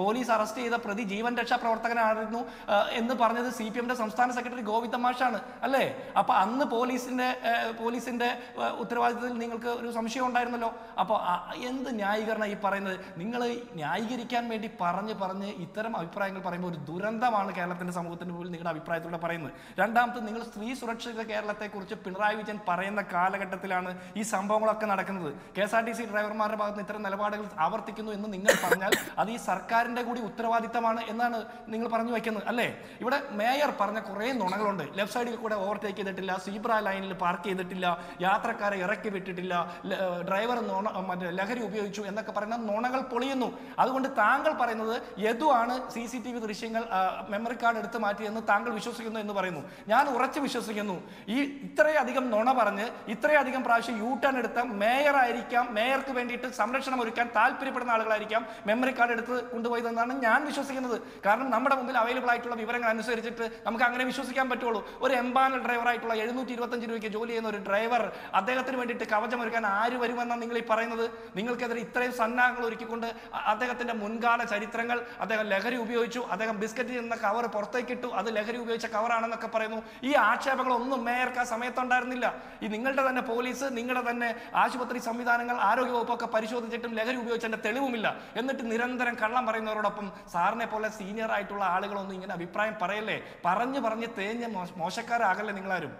അറസ്റ്റ് ചെയ്ത പ്രതി ജീവൻ രക്ഷാ പ്രവർത്തകനായിരുന്നു ആ, എന്ന് പറഞ്ഞത് സി പി എമ്മിന്റെ സംസ്ഥാന സെക്രട്ടറി ഗോവിന്ദ മാഷാണ് അല്ലേ അപ്പൊ അന്ന് പോലീസിന്റെ ആ, പോലീസിന്റെ ആ, ഉത്തരവാദിത്തത്തിൽ നിങ്ങൾക്ക് ഒരു സംശയം ഉണ്ടായിരുന്നല്ലോ അപ്പോൾ എന്ത് ന്യായീകരണം ഈ പറയുന്നത് നിങ്ങൾ ന്യായീകരിക്കാൻ വേണ്ടി പറഞ്ഞ് പറഞ്ഞ് ഇത്തരം അഭിപ്രായങ്ങൾ പറയുമ്പോൾ ഒരു ദുരന്തമാണ് കേരളത്തിന്റെ സമൂഹത്തിന് മുമ്പിൽ നിങ്ങളുടെ അഭിപ്രായത്തിലൂടെ പറയുന്നത് രണ്ടാമത് നിങ്ങൾ സ്ത്രീ സുരക്ഷിത കേരളത്തെക്കുറിച്ച് പിണറായി വിജയൻ പറയുന്ന കാലഘട്ടത്തിലാണ് ഈ സംഭവങ്ങളൊക്കെ നടക്കുന്നത് K S R T C ഡ്രൈവർമാരുടെ ഭാഗത്ത് നിന്ന് ഇത്തരം നിലപാടുകൾ ആവർത്തിക്കുന്നു എന്ന് നിങ്ങൾ പറഞ്ഞാൽ അത് ഈ സർക്കാരിന്റെ കൂടി ഉത്തരവാദിത്തമാണ് എന്നാണ് നിങ്ങൾ പറഞ്ഞു വെക്കുന്നത് അല്ലേ ഇവിടെ മേയർ പറഞ്ഞ കുറേ നുണകളുണ്ട് ലെഫ്റ്റ് സൈഡിൽ കൂടെ ഓവർടേക്ക് ചെയ്തിട്ടില്ല സീബ്ര ലൈനിൽ പാർക്ക് ചെയ്തിട്ടില്ല യാത്രക്കാരെ ഇറക്കി വിട്ടിട്ടില്ല ല- ഡ്രൈവർ നുണ മറ്റേ ലഹരി ഉപയോഗിച്ചു എന്നൊക്കെ പറയുന്ന നുണകൾ പൊളിയുന്നു അതുകൊണ്ട് താങ്കൾ പറയുന്നത് യദുവാണ് സി സി ടി വി ദൃശ്യങ്ങൾ ആ, മെമ്മറി കാർഡ് എടുത്ത് മാറ്റിയെന്ന് താങ്കൾ വിശ്വസിക്കുന്നു എന്ന് പറയുന്നു ഞാൻ ഉറച്ചു വിശ്വസിക്കുന്നു ഈ ഇത്രയധികം നുണ പറഞ്ഞ് ഇത്രയധികം പ്രാവശ്യം യൂ ടേൺ എടുത്ത മേയർ ആയിരിക്കാം മേയർക്ക് വേണ്ടിയിട്ട് സംരക്ഷണം ഒരുക്കാൻ താല്പര്യപ്പെടുന്ന ആളുകളായിരിക്കാം മെമ്മറി കാർഡ് എടുത്ത് കൊണ്ടുപോയതെന്നാണ് ഞാൻ വിശ്വസിക്കുന്നത് കാരണം നമ്മുടെ മുമ്പിൽ അവൈലബിൾ ആയിട്ടുള്ള വിവരങ്ങൾ അനുസരിച്ചിട്ട് നമുക്ക് അങ്ങനെ വിശ്വസിക്കാൻ പറ്റുള്ളൂ ഒരു എംപാനൽ ഡ്രൈവർ ആയിട്ടുള്ള എഴുന്നൂറ്റി ഇരുപത്തഞ്ച് രൂപയ്ക്ക് ജോലി ചെയ്യുന്ന ഒരു ഡ്രൈവർ അദ്ദേഹത്തിന് വേണ്ടിയിട്ട് കവചം ഒരുക്കാൻ ആര് വരുമെന്നാണ് നിങ്ങൾ ഈ പറയുന്നത് നിങ്ങൾക്കെതിരെ ഇത്രയും സന്നാഹങ്ങൾ ഒരുക്കിക്കൊണ്ട് അ- അദ്ദേഹത്തിന്റെ മുൻകാല ചരിത്രങ്ങൾ അദ്ദേഹം ലഹരി ഉപയോഗിച്ചു അദ്ദേഹം ബിസ്ക്കറ്റ് എന്ന കവർ പുറത്തേക്കിട്ടു അത് ലഹരി ഉപയോഗിച്ച കവറാണെന്നൊക്കെ പറയുന്നു ഈ ആക്ഷേപങ്ങളൊന്നും മേയർക്ക് ആ സമയത്തുണ്ടായിരുന്നില്ല ഈ നിങ്ങളുടെ തന്നെ പോലീസ് നിങ്ങളുടെ തന്നെ ആശുപത്രി സംവിധാനങ്ങൾ ആരോഗ്യ വകുപ്പൊക്കെ പരിശോധിച്ചിട്ടും ലഹരി ഉപയോഗിച്ചതിന്റെ തെളിവുമില്ല എന്നിട്ട് നിരന്തരം കള്ളം പറയുന്നവരോടൊപ്പം സാറിനെ പോലെ സീനിയർ ആയിട്ടുള്ള ആളുകളൊന്നും ഇങ്ങനെ അഭിപ്രായം പറയല്ലേ പറഞ്ഞു പറഞ്ഞ് തേഞ്ഞ മോശ- മോശക്കാരാകല്ലേ നിങ്ങളാരും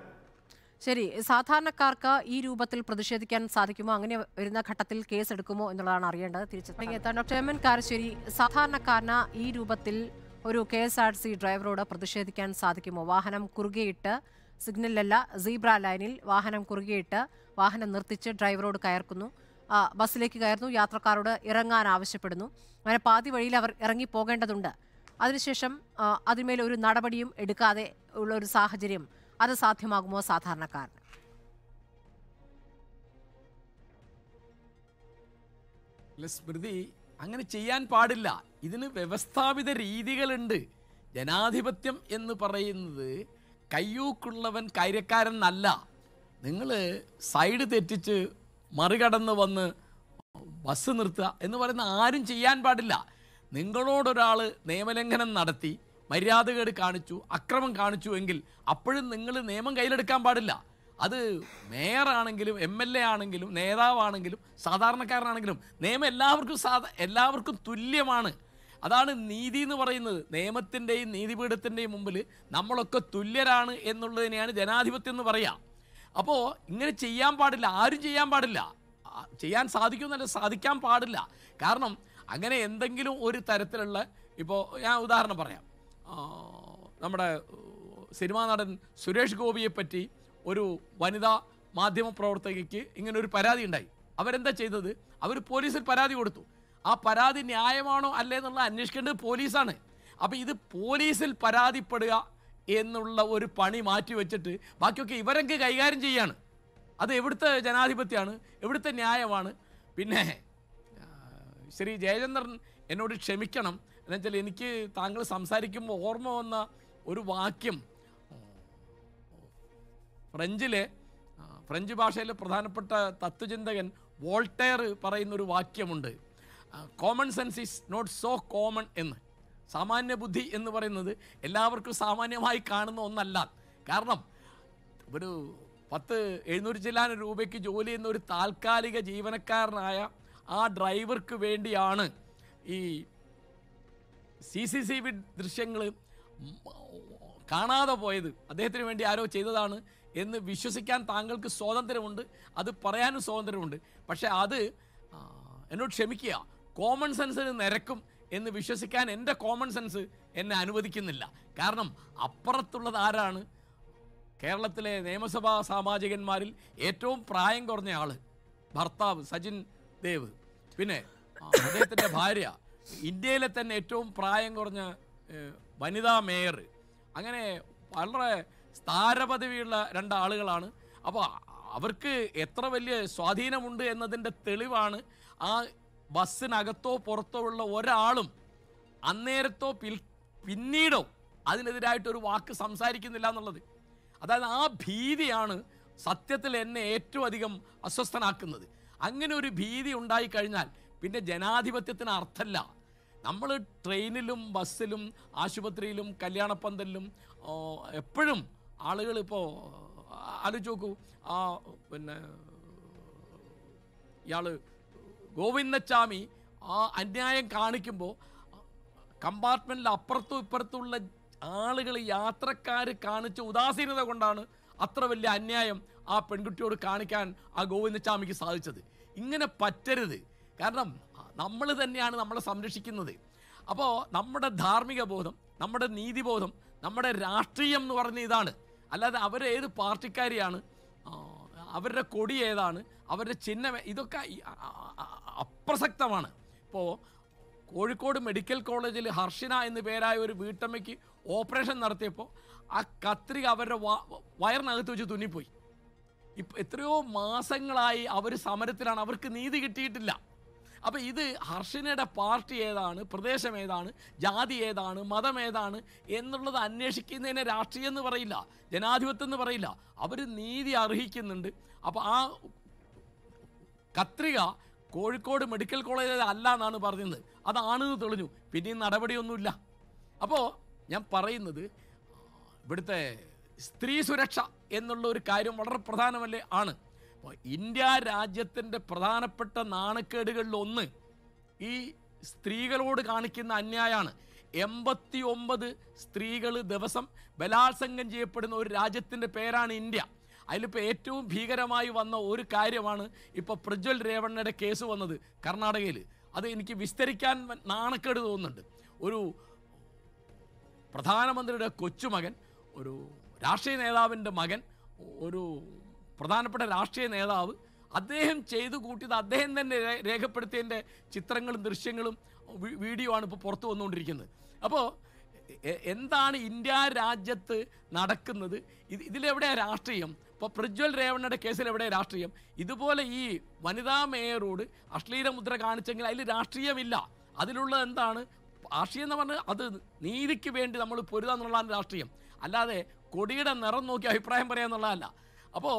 ശരി സാധാരണക്കാർക്ക് ഈ രൂപത്തിൽ പ്രതിഷേധിക്കാൻ സാധിക്കുമോ അങ്ങനെ വരുന്ന ഘട്ടത്തിൽ കേസ് എടുക്കുമോ എന്നുള്ളതാണ് അറിയേണ്ടത് തിരിച്ചെത്താൻ ഡോക്ടർ എം എൻ കാരശ്ശേരി സാധാരണക്കാരന് ഈ രൂപത്തിൽ ഒരു കെ എസ് ആർ സി ഡ്രൈവറോട് പ്രതിഷേധിക്കാൻ സാധിക്കുമോ വാഹനം കുറുകെയിട്ട് സിഗ്നലല്ല സീബ്ര ലൈനിൽ വാഹനം കുറുകെയിട്ട് വാഹനം നിർത്തിച്ച് ഡ്രൈവറോട് കയർക്കുന്നു ആ, ബസ്സിലേക്ക് കയറുന്നു യാത്രക്കാരോട് ഇറങ്ങാൻ ആവശ്യപ്പെടുന്നു അങ്ങനെ പാതി വഴിയിൽ അവർ ഇറങ്ങി പോകേണ്ടതുണ്ട് അതിനുശേഷം ആ, അതിന്മേൽ ഒരു നടപടിയും എടുക്കാതെ ഉള്ള ഒരു സാഹചര്യം അത് സാധ്യമാകുമോ സാധാരണക്കാരന് അല്ല സ്മൃതി അങ്ങനെ ചെയ്യാൻ പാടില്ല ഇതിന് വ്യവസ്ഥാപിത രീതികളുണ്ട് ജനാധിപത്യം എന്ന് പറയുന്നത് കയ്യൂക്കുള്ളവൻ കാര്യക്കാരൻ അല്ല നിങ്ങൾ സൈഡ് തെറ്റിച്ച് മറികടന്ന് വന്ന് ബസ് നിർത്തുക എന്ന് പറയുന്ന ആരും ചെയ്യാൻ പാടില്ല നിങ്ങളോടൊരാൾ നിയമലംഘനം നടത്തി മര്യാദകേട് കാണിച്ചു അക്രമം കാണിച്ചു എങ്കിൽ അപ്പോഴും നിങ്ങൾ നിയമം കയ്യിലെടുക്കാൻ പാടില്ല അത് മേയറാണെങ്കിലും എം എൽ എ ആണെങ്കിലും നേതാവാണെങ്കിലും സാധാരണക്കാരനാണെങ്കിലും നിയമം എല്ലാവർക്കും സാധാ എല്ലാവർക്കും തുല്യമാണ് അതാണ് നീതി എന്ന് പറയുന്നത് നിയമത്തിൻ്റെയും നീതിപീഠത്തിൻ്റെയും മുമ്പിൽ നമ്മളൊക്കെ തുല്യരാണ് എന്നുള്ളതിനെയാണ് ജനാധിപത്യം എന്ന് പറയുക അപ്പോൾ ഇങ്ങനെ ചെയ്യാൻ പാടില്ല ആരും ചെയ്യാൻ പാടില്ല ആ, ചെയ്യാൻ സാധിക്കുമെന്നല്ല സാധിക്കാൻ പാടില്ല കാരണം അങ്ങനെ എന്തെങ്കിലും ഒരു തരത്തിലുള്ള ഇപ്പോൾ ഞാൻ ഉദാഹരണം പറയാം ആ, നമ്മുടെ ഏഹ്, സിനിമാ നടൻ സുരേഷ് ഗോപിയെ പറ്റി ഒരു വനിതാ മാധ്യമ പ്രവർത്തകയ്ക്ക് ഇങ്ങനെ ഒരു പരാതി ഉണ്ടായി അവരെന്താ ചെയ്തത് അവർ പോലീസിൽ പരാതി കൊടുത്തു ആ പരാതി ന്യായമാണോ അല്ലേ എന്നുള്ള അന്വേഷിക്കേണ്ടത് പോലീസാണ് അപ്പോൾ ഇത് പോലീസിൽ പരാതിപ്പെടുക എന്നുള്ള ഒരു പണി മാറ്റി വെച്ചിട്ട് ബാക്കിയൊക്കെ ഇവരൊക്കെ കൈകാര്യം ചെയ്യാണ് അത് എവിടുത്തെ ജനാധിപത്യമാണ് എവിടുത്തെ ന്യായമാണ് പിന്നെ ആ, ശ്രീ ജയചന്ദ്രൻ എന്നോട് ക്ഷമിക്കണം എന്നുവെച്ചാൽ എനിക്ക് താങ്കൾ സംസാരിക്കുമ്പോൾ ഓർമ്മ വന്ന ഒരു വാക്യം ഫ്രഞ്ചിലെ ആ, ഫ്രഞ്ച് ഭാഷയിലെ പ്രധാനപ്പെട്ട തത്വചിന്തകൻ വോൾട്ടയർ പറയുന്ന ഒരു വാക്യമുണ്ട് common sense is not so common എന്ന് സാമാന്യ ബുദ്ധി എന്ന് പറയുന്നത് എല്ലാവർക്കും സാമാന്യമായി കാണുന്ന ഒന്നല്ല കാരണം ഒരു പത്ത് എഴുന്നൂറ് ചില്ലാനം രൂപയ്ക്ക് ജോലി ചെയ്യുന്ന ഒരു താൽക്കാലിക ജീവനക്കാരനായ ആ ഡ്രൈവർക്ക് വേണ്ടിയാണ് ഈ സി സി സി വി ദൃശ്യങ്ങൾ കാണാതെ പോയത് അദ്ദേഹത്തിന് വേണ്ടി ആരോ ചെയ്തതാണ് എന്ന് വിശ്വസിക്കാൻ താങ്കൾക്ക് സ്വാതന്ത്ര്യമുണ്ട് അത് പറയാനും സ്വാതന്ത്ര്യമുണ്ട് പക്ഷേ അത് ആ, എന്നോട് ക്ഷമിക്കുക കോമൺ സെൻസിന് നിരക്കും എന്ന് വിശ്വസിക്കാൻ എൻ്റെ കോമൺ സെൻസ് എന്നെ അനുവദിക്കുന്നില്ല കാരണം അപ്പുറത്തുള്ളത് ആരാണ് കേരളത്തിലെ നിയമസഭാ സാമാജികന്മാരിൽ ഏറ്റവും പ്രായം കുറഞ്ഞ ആള് ഭർത്താവ് സജിൻ ദേവ് പിന്നെ ആ, അദ്ദേഹത്തിൻ്റെ ഭാര്യ ഇന്ത്യയിലെ തന്നെ ഏറ്റവും പ്രായം കുറഞ്ഞ ഏഹ്, വനിതാ മേയർ അങ്ങനെ വളരെ സ്ഥാനപദവിയുള്ള രണ്ടാളുകളാണ് അപ്പോൾ അവർക്ക് എത്ര വലിയ സ്വാധീനമുണ്ട് എന്നതിൻ്റെ തെളിവാണ് ആ ബസ്സിനകത്തോ പുറത്തോ ഉള്ള ഒരാളും അന്നേരത്തോ പിൽ പിന്നീടോ അതിനെതിരായിട്ടൊരു വാക്ക് സംസാരിക്കുന്നില്ല എന്നുള്ളത് അതായത് ആ ഭീതിയാണ് സത്യത്തിൽ എന്നെ ഏറ്റവും അധികം അസ്വസ്ഥനാക്കുന്നത് അങ്ങനെ ഒരു ഭീതി ഉണ്ടായിക്കഴിഞ്ഞാൽ പിന്നെ ജനാധിപത്യത്തിന് അർത്ഥമല്ല നമ്മൾ ട്രെയിനിലും ബസ്സിലും ആശുപത്രിയിലും കല്യാണപ്പന്തലിലും ഓ, എപ്പോഴും ആളുകൾ ഇപ്പോൾ ആലോചിച്ച് നോക്കൂ ആ പിന്നെ ഇയാൾ ഗോവിന്ദച്ചാമി ആ അന്യായം കാണിക്കുമ്പോൾ കമ്പാർട്ട്മെൻറ്റിൽ അപ്പുറത്തും ഇപ്പുറത്തുമുള്ള ആളുകൾ യാത്രക്കാർ കാണിച്ച ഉദാസീനത കൊണ്ടാണ് അത്ര വലിയ അന്യായം ആ പെൺകുട്ടിയോട് കാണിക്കാൻ ആ ഗോവിന്ദച്ചാമിക്ക് സാധിച്ചത് ഇങ്ങനെ പറ്റരുത് കാരണം നമ്മൾ തന്നെയാണ് നമ്മളെ സംരക്ഷിക്കുന്നത് അപ്പോൾ നമ്മുടെ ധാർമ്മിക ബോധം നമ്മുടെ നീതിബോധം നമ്മുടെ രാഷ്ട്രീയം എന്ന് പറഞ്ഞ ഇതാണ് അല്ലാതെ അവർ ഏത് പാർട്ടിക്കാരെയാണ് ആ, അവരുടെ കൊടി ഏതാണ് അവരുടെ ചിഹ്നം ഏ- ഇതൊക്കെ ഈ അ- അ- അ- അപ്രസക്തമാണ് ഇപ്പോൾ കോഴിക്കോട് മെഡിക്കൽ കോളേജിൽ ഹർഷിന എന്ന് പേരായ ഒരു വീട്ടമ്മയ്ക്ക് ഓപ്പറേഷൻ നടത്തിയപ്പോൾ ആ കത്രിക അവരുടെ വ- വയറിനകത്ത് വെച്ച് തുന്നിപ്പോയി ഇപ്പം എത്രയോ മാസങ്ങളായി അവർ സമരത്തിലാണ് അവർക്ക് നീതി കിട്ടിയിട്ടില്ല അപ്പോൾ ഇത് ഹർഷിനയുടെ പാർട്ടി ഏതാണ് പ്രദേശം ഏതാണ് ജാതി ഏതാണ് മതം ഏതാണ് എന്നുള്ളത് അന്വേഷിക്കുന്നതിനെ രാഷ്ട്രീയം എന്ന് പറയില്ല ജനാധിപത്യം എന്ന് പറയില്ല അവർ നീതി അർഹിക്കുന്നുണ്ട് അപ്പോൾ ആ കത്രിക കോഴിക്കോട് മെഡിക്കൽ കോളേജിൽ അല്ല എന്നാണ് പറഞ്ഞത് അതാണെന്ന് തെളിഞ്ഞു പിന്നെയും നടപടിയൊന്നുമില്ല അപ്പോൾ ഞാൻ പറയുന്നത് ഇവിടുത്തെ സ്ത്രീ സുരക്ഷ എന്നുള്ള ഒരു കാര്യം വളരെ പ്രധാനമല്ലേ ആണ് അപ്പോൾ ഇന്ത്യ രാജ്യത്തിൻ്റെ പ്രധാനപ്പെട്ട നാണക്കേടുകളിൽ ഒന്ന് ഈ സ്ത്രീകളോട് കാണിക്കുന്ന അന്യായമാണ് എൺപത്തി ഒമ്പത് സ്ത്രീകൾ ദിവസം ബലാത്സംഗം ചെയ്യപ്പെടുന്ന ഒരു രാജ്യത്തിൻ്റെ പേരാണ് ഇന്ത്യ അതിലിപ്പോൾ ഏറ്റവും ഭീകരമായി വന്ന ഒരു കാര്യമാണ് ഇപ്പോൾ പ്രജ്വൽ രേവണ്ണയുടെ കേസ് വന്നത് കർണാടകയിൽ അത് എനിക്ക് വിസ്തരിക്കാൻ നാണക്കേട് തോന്നുന്നുണ്ട് ഒരു പ്രധാനമന്ത്രിയുടെ കൊച്ചുമകൻ ഒരു രാഷ്ട്രീയ നേതാവിൻ്റെ മകൻ ഒരു പ്രധാനപ്പെട്ട രാഷ്ട്രീയ നേതാവ് അദ്ദേഹം ചെയ്തു കൂട്ടിയത് അദ്ദേഹം തന്നെ രേ- രേഖപ്പെടുത്തിയതിൻ്റെ ചിത്രങ്ങളും ദൃശ്യങ്ങളും വി- വീഡിയോ ആണ് ഇപ്പോൾ പുറത്തു വന്നുകൊണ്ടിരിക്കുന്നത് അപ്പോൾ എ- എന്താണ് ഇന്ത്യ രാജ്യത്ത് നടക്കുന്നത് ഇത് ഇതിലെവിടെയാണ് രാഷ്ട്രീയം ഇപ്പോൾ പ്രജ്വൽ രേവണ്ണയുടെ കേസിൽ എവിടെ രാഷ്ട്രീയം ഇതുപോലെ ഈ വനിതാ മേയറോട് അശ്ലീല മുദ്ര കാണിച്ചെങ്കിൽ അതിൽ രാഷ്ട്രീയമില്ല അതിലുള്ളത് എന്താണ് രാഷ്ട്രീയം എന്ന് പറഞ്ഞാൽ അത് നീതിക്ക് വേണ്ടി നമ്മൾ പൊരുതാ എന്നുള്ളതാണ് രാഷ്ട്രീയം അല്ലാതെ കൊടിയുടെ നിറം നോക്കി അഭിപ്രായം പറയാ എന്നുള്ളതല്ല അപ്പോൾ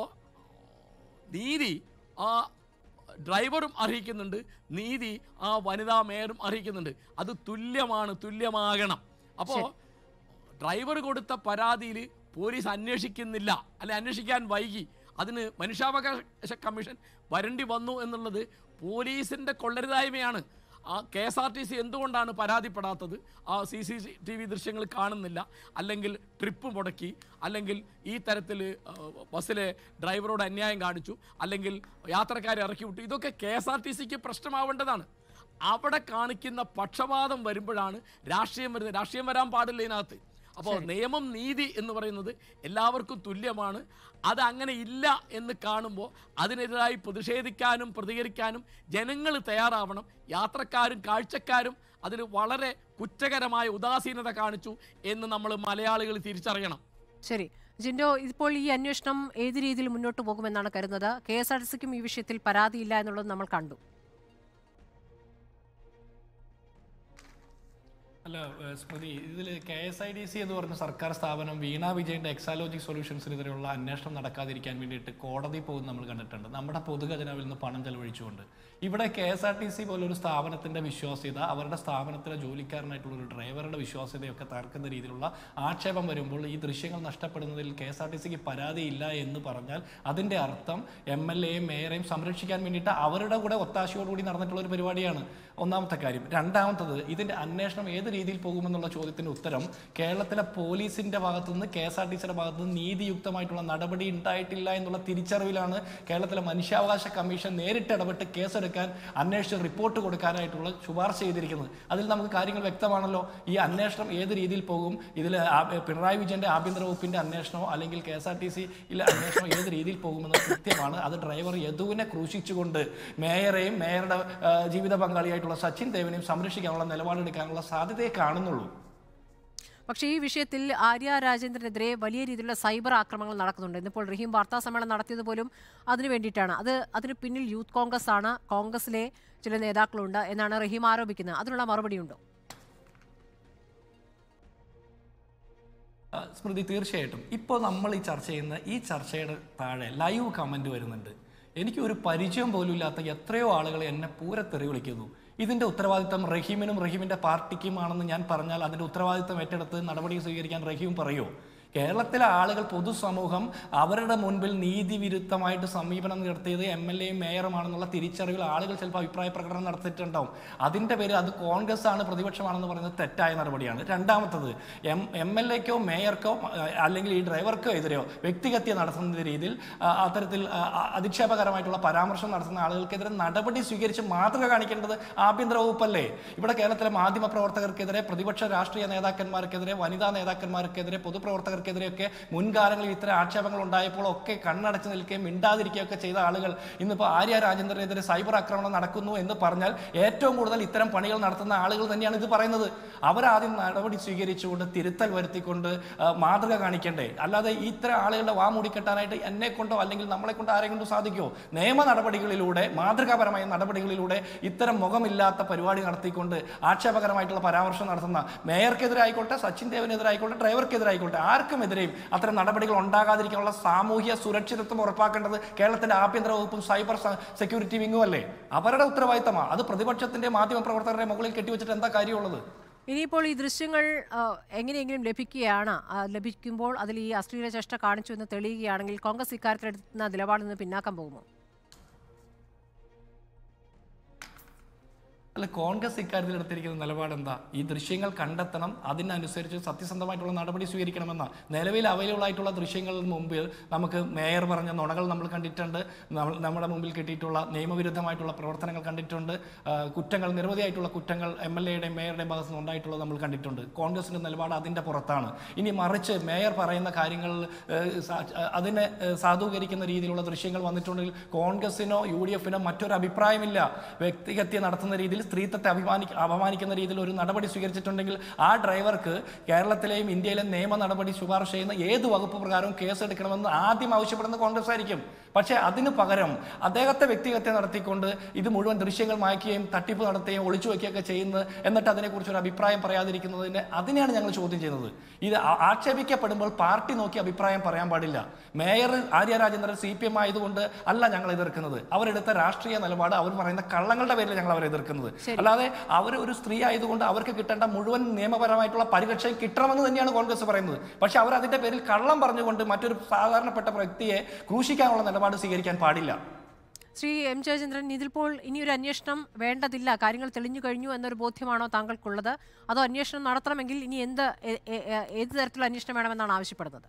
നീതി ആ ഡ്രൈവറും അർഹിക്കുന്നുണ്ട് നീതി ആ വനിതാ മേയറും അർഹിക്കുന്നുണ്ട് അത് തുല്യമാണ് തുല്യമാകണം അപ്പോൾ ഡ്രൈവർ കൊടുത്ത പരാതിയിൽ പോലീസ് അന്വേഷിക്കുന്നില്ല അല്ലെ അന്വേഷിക്കാൻ വൈകി അതിന് മനുഷ്യാവകാശ കമ്മീഷൻ വരേണ്ടി വന്നു എന്നുള്ളത് പോലീസിൻ്റെ കൊള്ളരുതായ്മയാണ് ആ K S R T C എന്തുകൊണ്ടാണ് പരാതിപ്പെടാത്തത് ആ സി സി ടി വി ദൃശ്യങ്ങൾ കാണുന്നില്ല അല്ലെങ്കിൽ ട്രിപ്പ് മുടക്കി അല്ലെങ്കിൽ ഈ തരത്തിൽ ബസ്സിലെ ഡ്രൈവറോട് അന്യായം കാണിച്ചു അല്ലെങ്കിൽ യാത്രക്കാരെ ഇറക്കി വിട്ടു ഇതൊക്കെ കെ എസ് ആർ ടി സിക്ക് പ്രശ്നമാവേണ്ടതാണ് അവിടെ കാണിക്കുന്ന പക്ഷപാതം വരുമ്പോഴാണ് രാഷ്ട്രീയം വരുന്നത് രാഷ്ട്രീയം വരാൻ പാടില്ല ഇതിനകത്ത് അപ്പോൾ നിയമം നീതി എന്ന് പറയുന്നത് എല്ലാവർക്കും തുല്യമാണ് അത് അങ്ങനെ ഇല്ല എന്ന് കാണുമ്പോൾ അതിനെതിരായി പ്രതിഷേധിക്കാനും പ്രതികരിക്കാനും ജനങ്ങൾ തയ്യാറാവണം യാത്രക്കാരും കാഴ്ചക്കാരും അതിൽ വളരെ കുറ്റകരമായ ഉദാസീനത കാണിച്ചു എന്ന് നമ്മൾ മലയാളികൾ തിരിച്ചറിയണം ശരി ജിൻഡോ ഇപ്പോൾ ഈ അന്വേഷണം ഏത് രീതിയിൽ മുന്നോട്ട് പോകുമെന്നാണ് കരുതുന്നത് കെ എസ് ആർ ടി സിക്കും ഈ വിഷയത്തിൽ പരാതിയില്ല എന്നുള്ളത് നമ്മൾ കണ്ടു അല്ല ഏഹ് സ്മൃതി ഇതിൽ K S I D C എന്ന് പറഞ്ഞ സർക്കാർ സ്ഥാപനം വീണ വിജയന്റെ എക്സാലോജിക് സൊല്യൂഷൻസിനെതിരെയുള്ള അന്വേഷണം നടക്കാതിരിക്കാൻ വേണ്ടിയിട്ട് കോടതി പോകുന്നത് നമ്മൾ കണ്ടിട്ടുണ്ട് നമ്മുടെ പൊതുഖജനാവിൽ നിന്ന് പണം ചെലവഴിച്ചുകൊണ്ട് ഇവിടെ K S R T C പോലൊരു സ്ഥാപനത്തിന്റെ വിശ്വാസ്യത അവരുടെ സ്ഥാപനത്തിലെ ജോലിക്കാരനായിട്ടുള്ള ഒരു ഡ്രൈവറുടെ വിശ്വാസ്യതയൊക്കെ തകർക്കുന്ന രീതിയിലുള്ള ആക്ഷേപം വരുമ്പോൾ ഈ ദൃശ്യങ്ങൾ നഷ്ടപ്പെടുന്നതിൽ കെ എസ് ആർ ടി സിക്ക് പരാതിയില്ല എന്ന് പറഞ്ഞാൽ അതിന്റെ അർത്ഥം എം എൽ എയും മേയറെയും സംരക്ഷിക്കാൻ വേണ്ടിയിട്ട് അവരുടെ കൂടെ ഒത്താശയോടുകൂടി നടന്നിട്ടുള്ള ഒരു പരിപാടിയാണ് ഒന്നാമത്തെ കാര്യം രണ്ടാമത്തത് ഇതിന്റെ അന്വേഷണം ഏത് രീതിയിൽ പോകുമെന്നുള്ള ചോദ്യത്തിന്റെ ഉത്തരം കേരളത്തിലെ പോലീസിന്റെ ഭാഗത്തു നിന്ന് കെ എസ് ആർ ടി സിയുടെ ഭാഗത്തു നിന്ന് നീതിയുക്തമായിട്ടുള്ള നടപടി ഉണ്ടായിട്ടില്ല എന്നുള്ള തിരിച്ചറിവിലാണ് കേരളത്തിലെ മനുഷ്യാവകാശ കമ്മീഷൻ നേരിട്ട് ഇടപെട്ട് കേസെടുക്കാൻ അന്വേഷിച്ച് റിപ്പോർട്ട് കൊടുക്കാനായിട്ടുള്ള ശുപാർശ ചെയ്തിരിക്കുന്നത് അതിൽ നമുക്ക് കാര്യങ്ങൾ വ്യക്തമാണല്ലോ ഈ അന്വേഷണം ഏത് രീതിയിൽ പോകും ഇതിൽ പിണറായി വിജയന്റെ ആഭ്യന്തര വകുപ്പിന്റെ അന്വേഷണമോ അല്ലെങ്കിൽ കെ എസ് ആർ ടി സിയിലെ അന്വേഷണം ഏത് രീതിയിൽ പോകുമെന്ന് കൃത്യമാണ് അത് ഡ്രൈവർ യദുവിനെ ക്രൂശിച്ചുകൊണ്ട് മേയറെയും മേയറുടെ ആ, ജീവിത പങ്കാളിയായിട്ടുള്ള സച്ചിൻ ദേവിനെയും സംരക്ഷിക്കാനുള്ള നിലപാടെടുക്കാനുള്ള സാധ്യതയെ കാണുന്നുള്ളൂ പക്ഷേ ഈ വിഷയത്തിൽ ആര്യ രാജേന്ദ്രനെതിരെ വലിയ രീതിയിലുള്ള സൈബർ ആക്രമണങ്ങൾ നടക്കുന്നുണ്ട് ഇന്നിപ്പോൾ റഹീം വാർത്താ സമ്മേളനം നടത്തിയത് പോലും അതിനു വേണ്ടിയിട്ടാണ് അത് അതിന് പിന്നിൽ യൂത്ത് കോൺഗ്രസ് ആണ് കോൺഗ്രസിലെ ചില നേതാക്കളുണ്ട് എന്നാണ് റഹീം ആരോപിക്കുന്നത് അതിനുള്ള മറുപടിയുണ്ടോ ആ, സ്മൃതി തീർച്ചയായിട്ടും ഇപ്പോൾ നമ്മൾ ഈ ചർച്ച ചെയ്യുന്ന ഈ ചർച്ചയുടെ താഴെ ലൈവ് കമന്റ് വരുന്നുണ്ട് എനിക്ക് ഒരു പരിചയം പോലും ഇല്ലാത്ത എത്രയോ ആളുകൾ എന്നെ പൂരെ തെറി വിളിക്കുന്നു ഇതിന്റെ ഉത്തരവാദിത്തം റഹീമിനും റഹീമിന്റെ പാർട്ടിക്കുമാണെന്ന് ഞാൻ പറഞ്ഞാൽ അതിന്റെ ഉത്തരവാദിത്തം ഏറ്റെടുത്ത് നടപടി സ്വീകരിക്കാൻ റഹീം പറയൂ കേരളത്തിലെ ആളുകൾ പൊതുസമൂഹം അവരുടെ മുൻപിൽ നീതിവിരുദ്ധമായിട്ട് സമീപനം നടത്തിയത് എം എൽ എയും മേയറുമാണെന്നുള്ള തിരിച്ചറിവിൽ ആളുകൾ ചിലപ്പോൾ അഭിപ്രായ പ്രകടനം നടത്തിയിട്ടുണ്ടാവും അതിന്റെ പേര് അത് കോൺഗ്രസ് ആണ് പ്രതിപക്ഷമാണെന്ന് പറയുന്നത് തെറ്റായ നടപടിയാണ് രണ്ടാമത്തത് എം എം എൽ എക്കോ മേയർക്കോ അഹ് അല്ലെങ്കിൽ ഈ ഡ്രൈവർക്കോ എതിരെയോ വ്യക്തിഹത്യ നടത്തുന്ന രീതിയിൽ ആ, അത്തരത്തിൽ ആ, ആ, അധിക്ഷേപകരമായിട്ടുള്ള പരാമർശം നടത്തുന്ന ആളുകൾക്കെതിരെ നടപടി സ്വീകരിച്ച് മാതൃക കാണിക്കേണ്ടത് ആഭ്യന്തര വകുപ്പല്ലേ ഇവിടെ കേരളത്തിലെ മാധ്യമ പ്രവർത്തകർക്കെതിരെ പ്രതിപക്ഷ രാഷ്ട്രീയ നേതാക്കന്മാർക്കെതിരെ വനിതാ നേതാക്കന്മാർക്കെതിരെ പൊതുപ്രവർത്തകർക്കെതിരെയൊക്കെ മുൻകാലങ്ങളിൽ ഇത്തരം ആക്ഷേപങ്ങൾ ഉണ്ടായപ്പോൾ ഒക്കെ കണ്ണടച്ച് നിൽക്കുകയും മിണ്ടാതിരിക്കുകയൊക്കെ ചെയ്ത ആളുകൾ ഇന്നിപ്പോൾ ആര്യ രാജേന്ദ്രനെതിരെ സൈബർ ആക്രമണം നടക്കുന്നു എന്ന് പറഞ്ഞാൽ ഏറ്റവും കൂടുതൽ ഇത്തരം പണികൾ നടത്തുന്ന ആളുകൾ തന്നെയാണ് ഇത് പറയുന്നത് അവരാദ്യം നടപടി സ്വീകരിച്ചുകൊണ്ട് തിരുത്തൽ വരുത്തിക്കൊണ്ട് ആ, മാതൃക കാണിക്കണ്ടേ അല്ലാതെ ഇത്തരം ആളുകളുടെ വാ മൂടിക്കെട്ടാനായിട്ട് എന്നെ കൊണ്ടോ അല്ലെങ്കിൽ നമ്മളെ കൊണ്ടോ ആരെ കൊണ്ടോ സാധിക്കുമോ നിയമ നടപടികളിലൂടെ മാതൃകാപരമായ നടപടികളിലൂടെ ഇത്തരം മുഖമില്ലാത്ത പരിപാടി നടത്തിക്കൊണ്ട് ആക്ഷേപകരമായിട്ടുള്ള പരാമർശം നടത്തുന്ന മേയർക്കെതിരെ ആയിക്കോട്ടെ സച്ചിൻ ദേവിനെതിരെ ആയിക്കോട്ടെ ഡ്രൈവർക്കെതിരെ ആയിക്കോട്ടെ ആർക്കുമെതിരെയും അത്തരം നടപടികൾ ഉണ്ടാകാതിരിക്കാനുള്ള സാമൂഹ്യ സുരക്ഷിതത്വം ഉറപ്പാക്കേണ്ടത് കേരളത്തിന്റെ ആഭ്യന്തര വകുപ്പും സൈബർ സ- സെക്യൂരിറ്റി വിങ്ങും അല്ലേ അവരുടെ ഉത്തരവാദിത്തമാണ് അത് പ്രതിപക്ഷത്തിന്റെ മാധ്യമ പ്രവർത്തകരുടെ മുകളിൽ കെട്ടിവെച്ചിട്ട് എന്താ കാര്യമുള്ളത് ഇനിയിപ്പോൾ ഈ ദൃശ്യങ്ങൾ ആ, എങ്ങനെയെങ്കിലും ലഭിക്കുകയാണ് ആ, ലഭിക്കുമ്പോൾ അതിൽ ഈ അശ്ലീല ചേഷ്ട കാണിച്ചു എന്ന് തെളിയുകയാണെങ്കിൽ കോൺഗ്രസ് ഇക്കാര്യത്തിൽ എടുക്കുന്ന നിലപാടിൽ നിന്ന് പിന്നാക്കം പോകുമോ അല്ല കോൺഗ്രസ് ഇക്കാര്യത്തിൽ എടുത്തിരിക്കുന്ന നിലപാട് എന്താ ഈ ദൃശ്യങ്ങൾ കണ്ടെത്തണം അതിനനുസരിച്ച് സത്യസന്ധമായിട്ടുള്ള നടപടി സ്വീകരിക്കണമെന്ന നിലവിൽ അവൈലബിൾ ആയിട്ടുള്ള ദൃശ്യങ്ങൾക്ക് മുമ്പിൽ നമുക്ക് മേയർ പറഞ്ഞ നുണകൾ നമ്മൾ കണ്ടിട്ടുണ്ട് നമ്മൾ- നമ്മുടെ മുമ്പിൽ കിട്ടിയിട്ടുള്ള നിയമവിരുദ്ധമായിട്ടുള്ള പ്രവർത്തനങ്ങൾ കണ്ടിട്ടുണ്ട് ആ, കുറ്റങ്ങൾ നിരവധിയായിട്ടുള്ള കുറ്റങ്ങൾ എം എൽ എയുടെയും മേയറുടെയും ഭാഗത്ത് നിന്ന് ഉണ്ടായിട്ടുള്ളത് നമ്മൾ കണ്ടിട്ടുണ്ട് കോൺഗ്രസിന്റെ നിലപാട് അതിന്റെ പുറത്താണ് ഇനി മറിച്ച് മേയർ പറയുന്ന കാര്യങ്ങൾ ഏഹ്, സാ- അതിനെ ഏഹ്, സാധൂകരിക്കുന്ന രീതിയിലുള്ള ദൃശ്യങ്ങൾ വന്നിട്ടുണ്ടെങ്കിൽ കോൺഗ്രസിനോ യു ഡി എഫിനോ മറ്റൊരു അഭിപ്രായമില്ല വ്യക്തിഹത്യ നടത്തുന്ന രീതിയിൽ സ്ത്രീത്വത്തെ അഭിമാനി അപമാനിക്കുന്ന രീതിയിൽ ഒരു നടപടി സ്വീകരിച്ചിട്ടുണ്ടെങ്കിൽ ആ ഡ്രൈവർക്ക് കേരളത്തിലെയും ഇന്ത്യയിലെയും നിയമ നടപടി ശുപാർശ ചെയ്യുന്ന ഏത് വകുപ്പ് പ്രകാരവും കേസ് എടുക്കണമെന്ന് ആദ്യം ആവശ്യപ്പെടുന്ന കോൺഗ്രസ് ആയിരിക്കും പക്ഷേ അതിനു പകരം അദ്ദേഹത്തെ വ്യക്തിഹത്യ നടത്തിക്കൊണ്ട് ഇത് മുഴുവൻ ദൃശ്യങ്ങൾ മായ്ക്കുകയും തട്ടിപ്പ് നടത്തുകയും ഒളിച്ചു വയ്ക്കുകയൊക്കെ ചെയ്യുന്നത് എന്നിട്ട് അതിനെക്കുറിച്ച് ഒരു അഭിപ്രായം പറയാതിരിക്കുന്നതിന് അതിനെയാണ് ഞങ്ങൾ ചോദ്യം ചെയ്യുന്നത് ഇത് ആ- ആക്ഷേപിക്കപ്പെടുമ്പോൾ പാർട്ടി നോക്കി അഭിപ്രായം പറയാൻ പാടില്ല mayor Arya Rajendran C P M ആയതുകൊണ്ട് അല്ല ഞങ്ങൾ എതിർക്കുന്നത് അവരെടുത്ത രാഷ്ട്രീയ നിലപാട് അവർ പറയുന്ന കള്ളങ്ങളുടെ പേരിൽ ഞങ്ങൾ അവരെ എതിർക്കുന്നത് അല്ലാതെ അവർ ഒരു സ്ത്രീ ആയതുകൊണ്ട് അവർക്ക് കിട്ടേണ്ട മുഴുവൻ നിയമപരമായിട്ടുള്ള പരിരക്ഷയും കിട്ടണമെന്ന് തന്നെയാണ് കോൺഗ്രസ് പറയുന്നത് പക്ഷെ അവർ അതിന്റെ പേരിൽ കള്ളം പറഞ്ഞുകൊണ്ട് മറ്റൊരു സാധാരണപ്പെട്ട വ്യക്തിയെ ക്രൂശിക്കാനുള്ള നിലപാട് സ്വീകരിക്കാൻ പാടില്ല ശ്രീ എം ജയചന്ദ്രൻ ഇതിപ്പോൾ ഇനിയൊരു അന്വേഷണം വേണ്ടതില്ല കാര്യങ്ങൾ തെളിഞ്ഞു കഴിഞ്ഞു എന്നൊരു ബോധ്യമാണോ താങ്കൾക്കുള്ളത് അതോ അന്വേഷണം നടത്തണമെങ്കിൽ ഇനി എന്ത് എ- എ- എ- ഏത് തരത്തിലുള്ള അന്വേഷണം വേണമെന്നാണ് ആവശ്യപ്പെടുന്നത്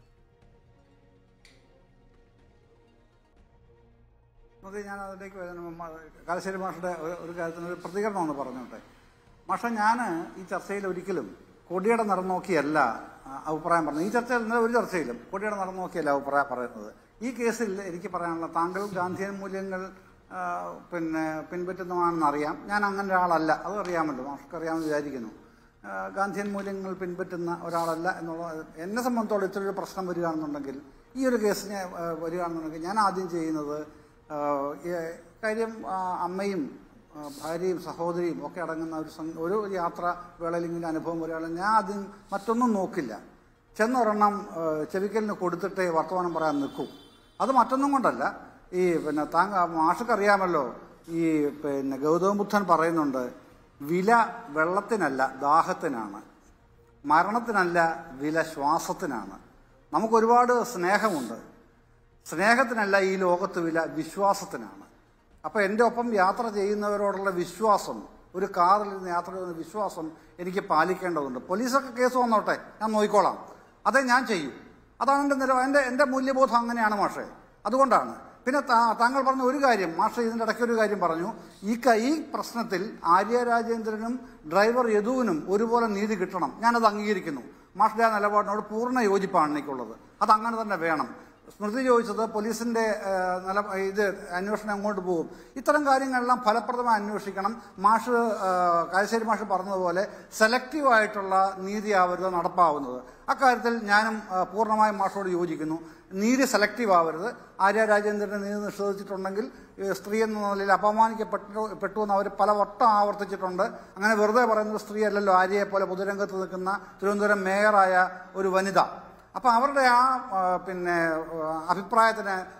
അത് ഞാൻ അതിലേക്ക് വരുന്ന മുമ്പ് കാലശ്ശേരി മാഷയുടെ ഒരു- ഒരു കാര്യത്തിന് ഒരു പ്രതികരണം ഒന്ന് പറഞ്ഞോട്ടെ മാഷ ഞാൻ ഈ ചർച്ചയിൽ ഒരിക്കലും കൊടിയുടെ നിറം നോക്കിയല്ല ആ, അഭിപ്രായം പറഞ്ഞത് ഈ ചർച്ചയിൽ ഇന്നലെ ഒരു ചർച്ചയിലും കൊടിയുടെ നിറം നോക്കിയല്ല അഭിപ്രായം പറയുന്നത് ഈ കേസിൽ എനിക്ക് പറയാനുള്ള താങ്കൾ ഗാന്ധിയൻ മൂല്യങ്ങൾ ആ, പിന്നെ പിൻപറ്റുന്നതാണെന്ന് അറിയാം ഞാൻ അങ്ങനെ ഒരാളല്ല അത് അറിയാമല്ലോ മാഷക്ക് അറിയാമെന്ന് വിചാരിക്കുന്നു ആ, ഗാന്ധിയൻ മൂല്യങ്ങൾ പിൻപറ്റുന്ന ഒരാളല്ല എന്നുള്ള എന്നെ സംബന്ധിച്ചോളം ഇത്ര ഒരു പ്രശ്നം വരികയാണെന്നുണ്ടെങ്കിൽ ഈ ഒരു കേസിന് ആ, വരികയാണെന്നുണ്ടെങ്കിൽ ഞാൻ ആദ്യം ചെയ്യുന്നത് ആ, ഈ കാര്യം ആ, അമ്മയും ആ, ഭാര്യയും സഹോദരിയും ഒക്കെ അടങ്ങുന്ന ഒരു സം- ഒരു യാത്ര വേളയിൽ ഇങ്ങനെ അനുഭവം വരികയാണെങ്കിൽ ഞാൻ ആദ്യം മറ്റൊന്നും നോക്കില്ല ചെന്നൊരെണ്ണം ആ, ചെവിക്കലിന് കൊടുത്തിട്ടേ വർത്തമാനം പറയാൻ നിൽക്കൂ അത് മറ്റൊന്നും കൊണ്ടല്ല ഈ പിന്നെ താങ്ക മാഷക്ക് അറിയാമല്ലോ ഈ പിന്നെ ഗൗതമ ബുദ്ധൻ പറയുന്നുണ്ട് വില വെള്ളത്തിനല്ല ദാഹത്തിനാണ് മരണത്തിനല്ല വില ശ്വാസത്തിനാണ് നമുക്കൊരുപാട് സ്നേഹമുണ്ട് സ്നേഹത്തിനല്ല ഈ ലോകത്ത് വില വിശ്വാസത്തിനാണ് അപ്പോൾ എൻ്റെ ഒപ്പം യാത്ര ചെയ്യുന്നവരോടുള്ള വിശ്വാസം ഒരു കാറിൽ നിന്ന് യാത്ര ചെയ്യുന്ന വിശ്വാസം എനിക്ക് പാലിക്കേണ്ടതുണ്ട് പോലീസൊക്കെ കേസ് വന്നോട്ടെ ഞാൻ നോക്കിക്കോളാം അതേ ഞാൻ ചെയ്യും അതാണ് എൻ്റെ നില എൻ്റെ എൻ്റെ മൂല്യബോധം അങ്ങനെയാണ് മാഷേ അതുകൊണ്ടാണ് പിന്നെ താ- താങ്കൾ പറഞ്ഞ ഒരു കാര്യം മാഷ ഇതിൻ്റെ ഇടയ്ക്ക് ഒരു കാര്യം പറഞ്ഞു ഈ ക- ഈ പ്രശ്നത്തിൽ ആര്യ രാജേന്ദ്രനും ഡ്രൈവർ യദുവിനും ഒരുപോലെ നീതി കിട്ടണം ഞാനത് അംഗീകരിക്കുന്നു മാഷിന്റെ ആ നിലപാടിനോട് പൂർണ്ണ യോജിപ്പാണ് എനിക്കുള്ളത് അത് അങ്ങനെ തന്നെ വേണം സ്മൃതി ചോദിച്ചത് പോലീസിന്റെ ഏഹ്, നില ഇത് അന്വേഷണം എങ്ങോട്ട് പോകും ഇത്തരം കാര്യങ്ങളെല്ലാം ഫലപ്രദമായി അന്വേഷിക്കണം മാഷ് ഏഹ്, കായശ്ശേരി മാഷ് പറഞ്ഞതുപോലെ സെലക്റ്റീവ് ആയിട്ടുള്ള നീതിയാവരുത് നടപ്പാവുന്നത് അക്കാര്യത്തിൽ ഞാനും ഏഹ്, പൂർണ്ണമായും മാഷോട് യോജിക്കുന്നു നീതി സെലക്റ്റീവ് ആവരുത് ആര്യ രാജേന്ദ്രനെ നീതി നിഷേധിച്ചിട്ടുണ്ടെങ്കിൽ ഏഹ്, സ്ത്രീ എന്ന നിലയിൽ അപമാനിക്കപ്പെട്ടു പെട്ടു എന്ന് അവർ പല വട്ടം ആവർത്തിച്ചിട്ടുണ്ട് അങ്ങനെ വെറുതെ പറയുന്നത് സ്ത്രീ അല്ലല്ലോ ആര്യയെ പോലെ പൊതുരംഗത്ത് നിൽക്കുന്ന തിരുവനന്തപുരം മേയറായ ഒരു വനിത അപ്പം അവരുടെ ആ ആ, പിന്നെ ആ, അഭിപ്രായത്തിന്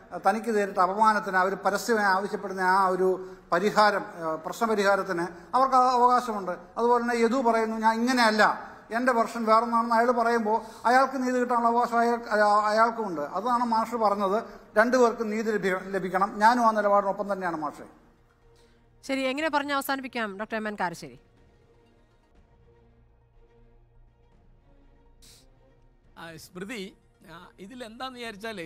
തനിക്ക് നേരിട്ട അപമാനത്തിന് അവർ പരസ്യമായി ആവശ്യപ്പെടുന്ന ആ ഒരു പരിഹാരം ഏഹ്, പ്രശ്നപരിഹാരത്തിന് അവർക്ക് ആ അവകാശമുണ്ട് അതുപോലെ തന്നെ യദു പറയുന്നു ഞാൻ ഇങ്ങനെയല്ല എൻ്റെ വെർഷൻ വേറൊന്നാണെന്ന് അയാൾ പറയുമ്പോൾ അയാൾക്ക് നീതി കിട്ടാനുള്ള അവകാശം അയാൾ അയാ- അയാൾക്കുമുണ്ട് അതാണ് മാഷ് പറഞ്ഞത് രണ്ടുപേർക്കും നീതി ലഭ്യ- ലഭിക്കണം ഞാനും ആ നിലപാടിനൊപ്പം തന്നെയാണ് മാഷെ ശരി എങ്ങനെ പറഞ്ഞ് അവസാനിപ്പിക്കാം ഡോക്ടർ എം എൻ കാരശ്ശേരി ആ, സ്മൃതി ആ, ഇതിലെന്താന്ന് വിചാരിച്ചാൽ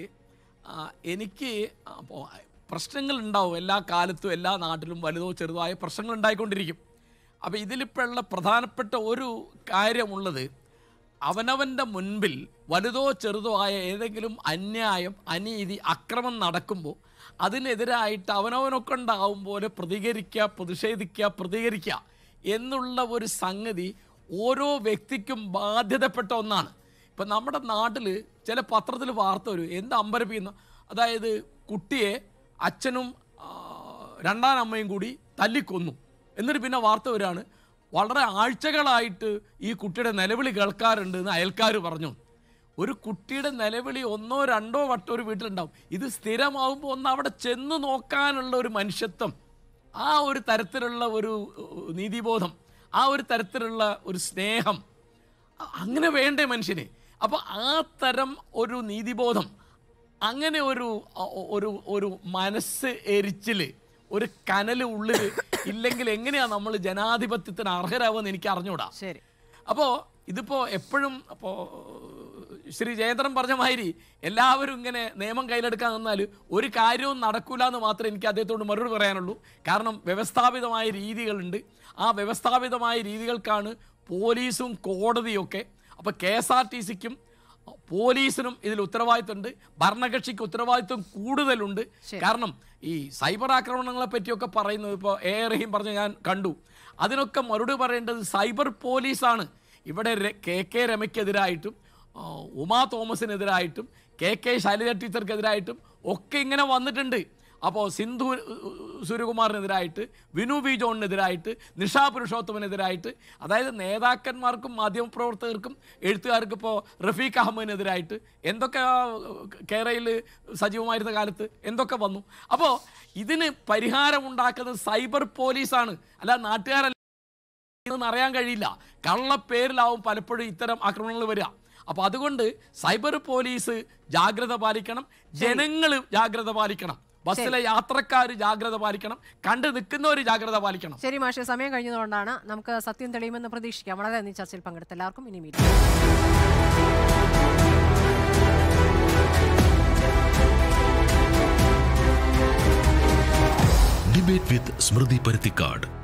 എനിക്ക് അപ്പോൾ പ്രശ്നങ്ങൾ ഉണ്ടാവും എല്ലാ കാലത്തും എല്ലാ നാട്ടിലും വലുതോ ചെറുതോ ആയ പ്രശ്നങ്ങൾ ഉണ്ടായിക്കൊണ്ടിരിക്കും അപ്പോൾ ഇതിലിപ്പോഴുള്ള പ്രധാനപ്പെട്ട ഒരു കാര്യമുള്ളത് അവനവൻ്റെ മുൻപിൽ വലുതോ ചെറുതോ ആയ ഏതെങ്കിലും അന്യായം അനീതി അക്രമം നടക്കുമ്പോൾ അതിനെതിരായിട്ട് അവനവനൊക്കെ ഉണ്ടാവും പോലെ പ്രതികരിക്കുക പ്രതിഷേധിക്കുക പ്രതികരിക്കുക എന്നുള്ള ഒരു സംഗതി ഓരോ വ്യക്തിക്കും ബാധ്യതപ്പെട്ട ഒന്നാണ് ഇപ്പം നമ്മുടെ നാട്ടിൽ ചില പത്രത്തിൽ വാർത്ത വരും എന്ത് അമ്പരപ്പിക്കുന്ന അതായത് കുട്ടിയെ അച്ഛനും ആ, രണ്ടാം അമ്മയും കൂടി തല്ലിക്കൊന്നു എന്നിട്ട് പിന്നെ വാർത്ത വരികയാണ് വളരെ ആഴ്ചകളായിട്ട് ഈ കുട്ടിയുടെ നിലവിളി കേൾക്കാറുണ്ട് എന്ന് അയൽക്കാർ പറഞ്ഞു ഒരു കുട്ടിയുടെ നിലവിളി ഒന്നോ രണ്ടോ വട്ടം ഒരു വീട്ടിലുണ്ടാവും ഇത് സ്ഥിരമാവുമ്പോൾ ഒന്ന് അവിടെ ചെന്ന് നോക്കാനുള്ള ഒരു മനുഷ്യത്വം ആ ഒരു തരത്തിലുള്ള ഒരു ഉം, നീതിബോധം ആ ഒരു തരത്തിലുള്ള ഒരു സ്നേഹം അ- അങ്ങനെ വേണ്ടേ മനുഷ്യന് അപ്പൊ ആ തരം ഒരു നീതിബോധം അങ്ങനെ ഒരു അ- ഒരു ഒരു മനസ്സ് എരിച്ചില് ഒരു കനല് ഉള്ളിൽ ഇല്ലെങ്കിൽ എങ്ങനെയാ നമ്മൾ ജനാധിപത്യത്തിന് അർഹരാവെന്ന് എനിക്ക് അറിഞ്ഞൂടാ ശരി അപ്പോൾ ഇതിപ്പോൾ എപ്പോഴും അപ്പോൾ ശ്രീ ജയന്ദ്രൻ പറഞ്ഞ മാതിരി എല്ലാവരും ഇങ്ങനെ നിയമം കയ്യിലെടുക്കാൻ നിന്നാൽ ഒരു കാര്യവും നടക്കൂല എന്ന് മാത്രമേ എനിക്ക് അദ്ദേഹത്തോട് മറുപടി പറയാനുള്ളൂ കാരണം വ്യവസ്ഥാപിതമായ രീതികളുണ്ട് ആ വ്യവസ്ഥാപിതമായ രീതികൾക്കാണ് പോലീസും കോടതിയൊക്കെ അപ്പോൾ കെ എസ് ആർ ടി സിക്കും പോലീസിനും ഇതിൽ ഉത്തരവാദിത്തമുണ്ട് ഭരണകക്ഷിക്ക് ഉത്തരവാദിത്വം കൂടുതലുണ്ട് കാരണം ഈ സൈബർ ആക്രമണങ്ങളെ പറ്റിയൊക്കെ പറയുന്നത് ഇപ്പോൾ എ ആർ റഹീം പറഞ്ഞ ഞാൻ കണ്ടു അതിനൊക്കെ മറുപടി പറയേണ്ടത് സൈബർ പോലീസാണ് ഇവിടെ ര- കെ കെ രമയ്ക്കെതിരായിട്ടും ആ, ഉമാ തോമസിനെതിരായിട്ടും കെ കെ ശൈലജ ടീച്ചർക്കെതിരായിട്ടും ഒക്കെ ഇങ്ങനെ വന്നിട്ടുണ്ട് അപ്പോൾ സിന്ധു ഉ- സൂര്യകുമാറിനെതിരായിട്ട് വിനു ബി ജോണിനെതിരായിട്ട് നിഷാ പുരുഷോത്തമനെതിരായിട്ട് അതായത് നേതാക്കന്മാർക്കും മാധ്യമപ്രവർത്തകർക്കും എഴുത്തുകാർക്കും ഇപ്പോൾ റഫീഖ് അഹമ്മദിനെതിരായിട്ട് എന്തൊക്കെ ആ, കേരളയിൽ സജീവമായിരുന്ന കാലത്ത് എന്തൊക്കെ വന്നു അപ്പോൾ ഇതിന് പരിഹാരം ഉണ്ടാക്കുന്നത് സൈബർ പോലീസാണ് അല്ല നാട്ടുകാരല്ല ഇതൊന്നും അറിയാൻ കഴിയില്ല കള്ളപ്പേരിലാവും പലപ്പോഴും ഇത്തരം ആക്രമണങ്ങൾ വരിക അപ്പൊ അതുകൊണ്ട് സൈബർ പോലീസ് ജാഗ്രത പാലിക്കണം ജനങ്ങൾ ജാഗ്രത പാലിക്കണം ബസ്സിലെ യാത്രക്കാർ ജാഗ്രത പാലിക്കണം കണ്ടു നിൽക്കുന്നവർ ജാഗ്രത പാലിക്കണം ശരി മാഷെ സമയം കഴിഞ്ഞതുകൊണ്ടാണ് നമുക്ക് സത്യം തെളിയുമെന്ന് പ്രതീക്ഷിക്കാം വളരെ നന്ദി ചർച്ചയിൽ പങ്കെടുത്ത എല്ലാവർക്കും ഇനി media debate with Smriti Paruthikad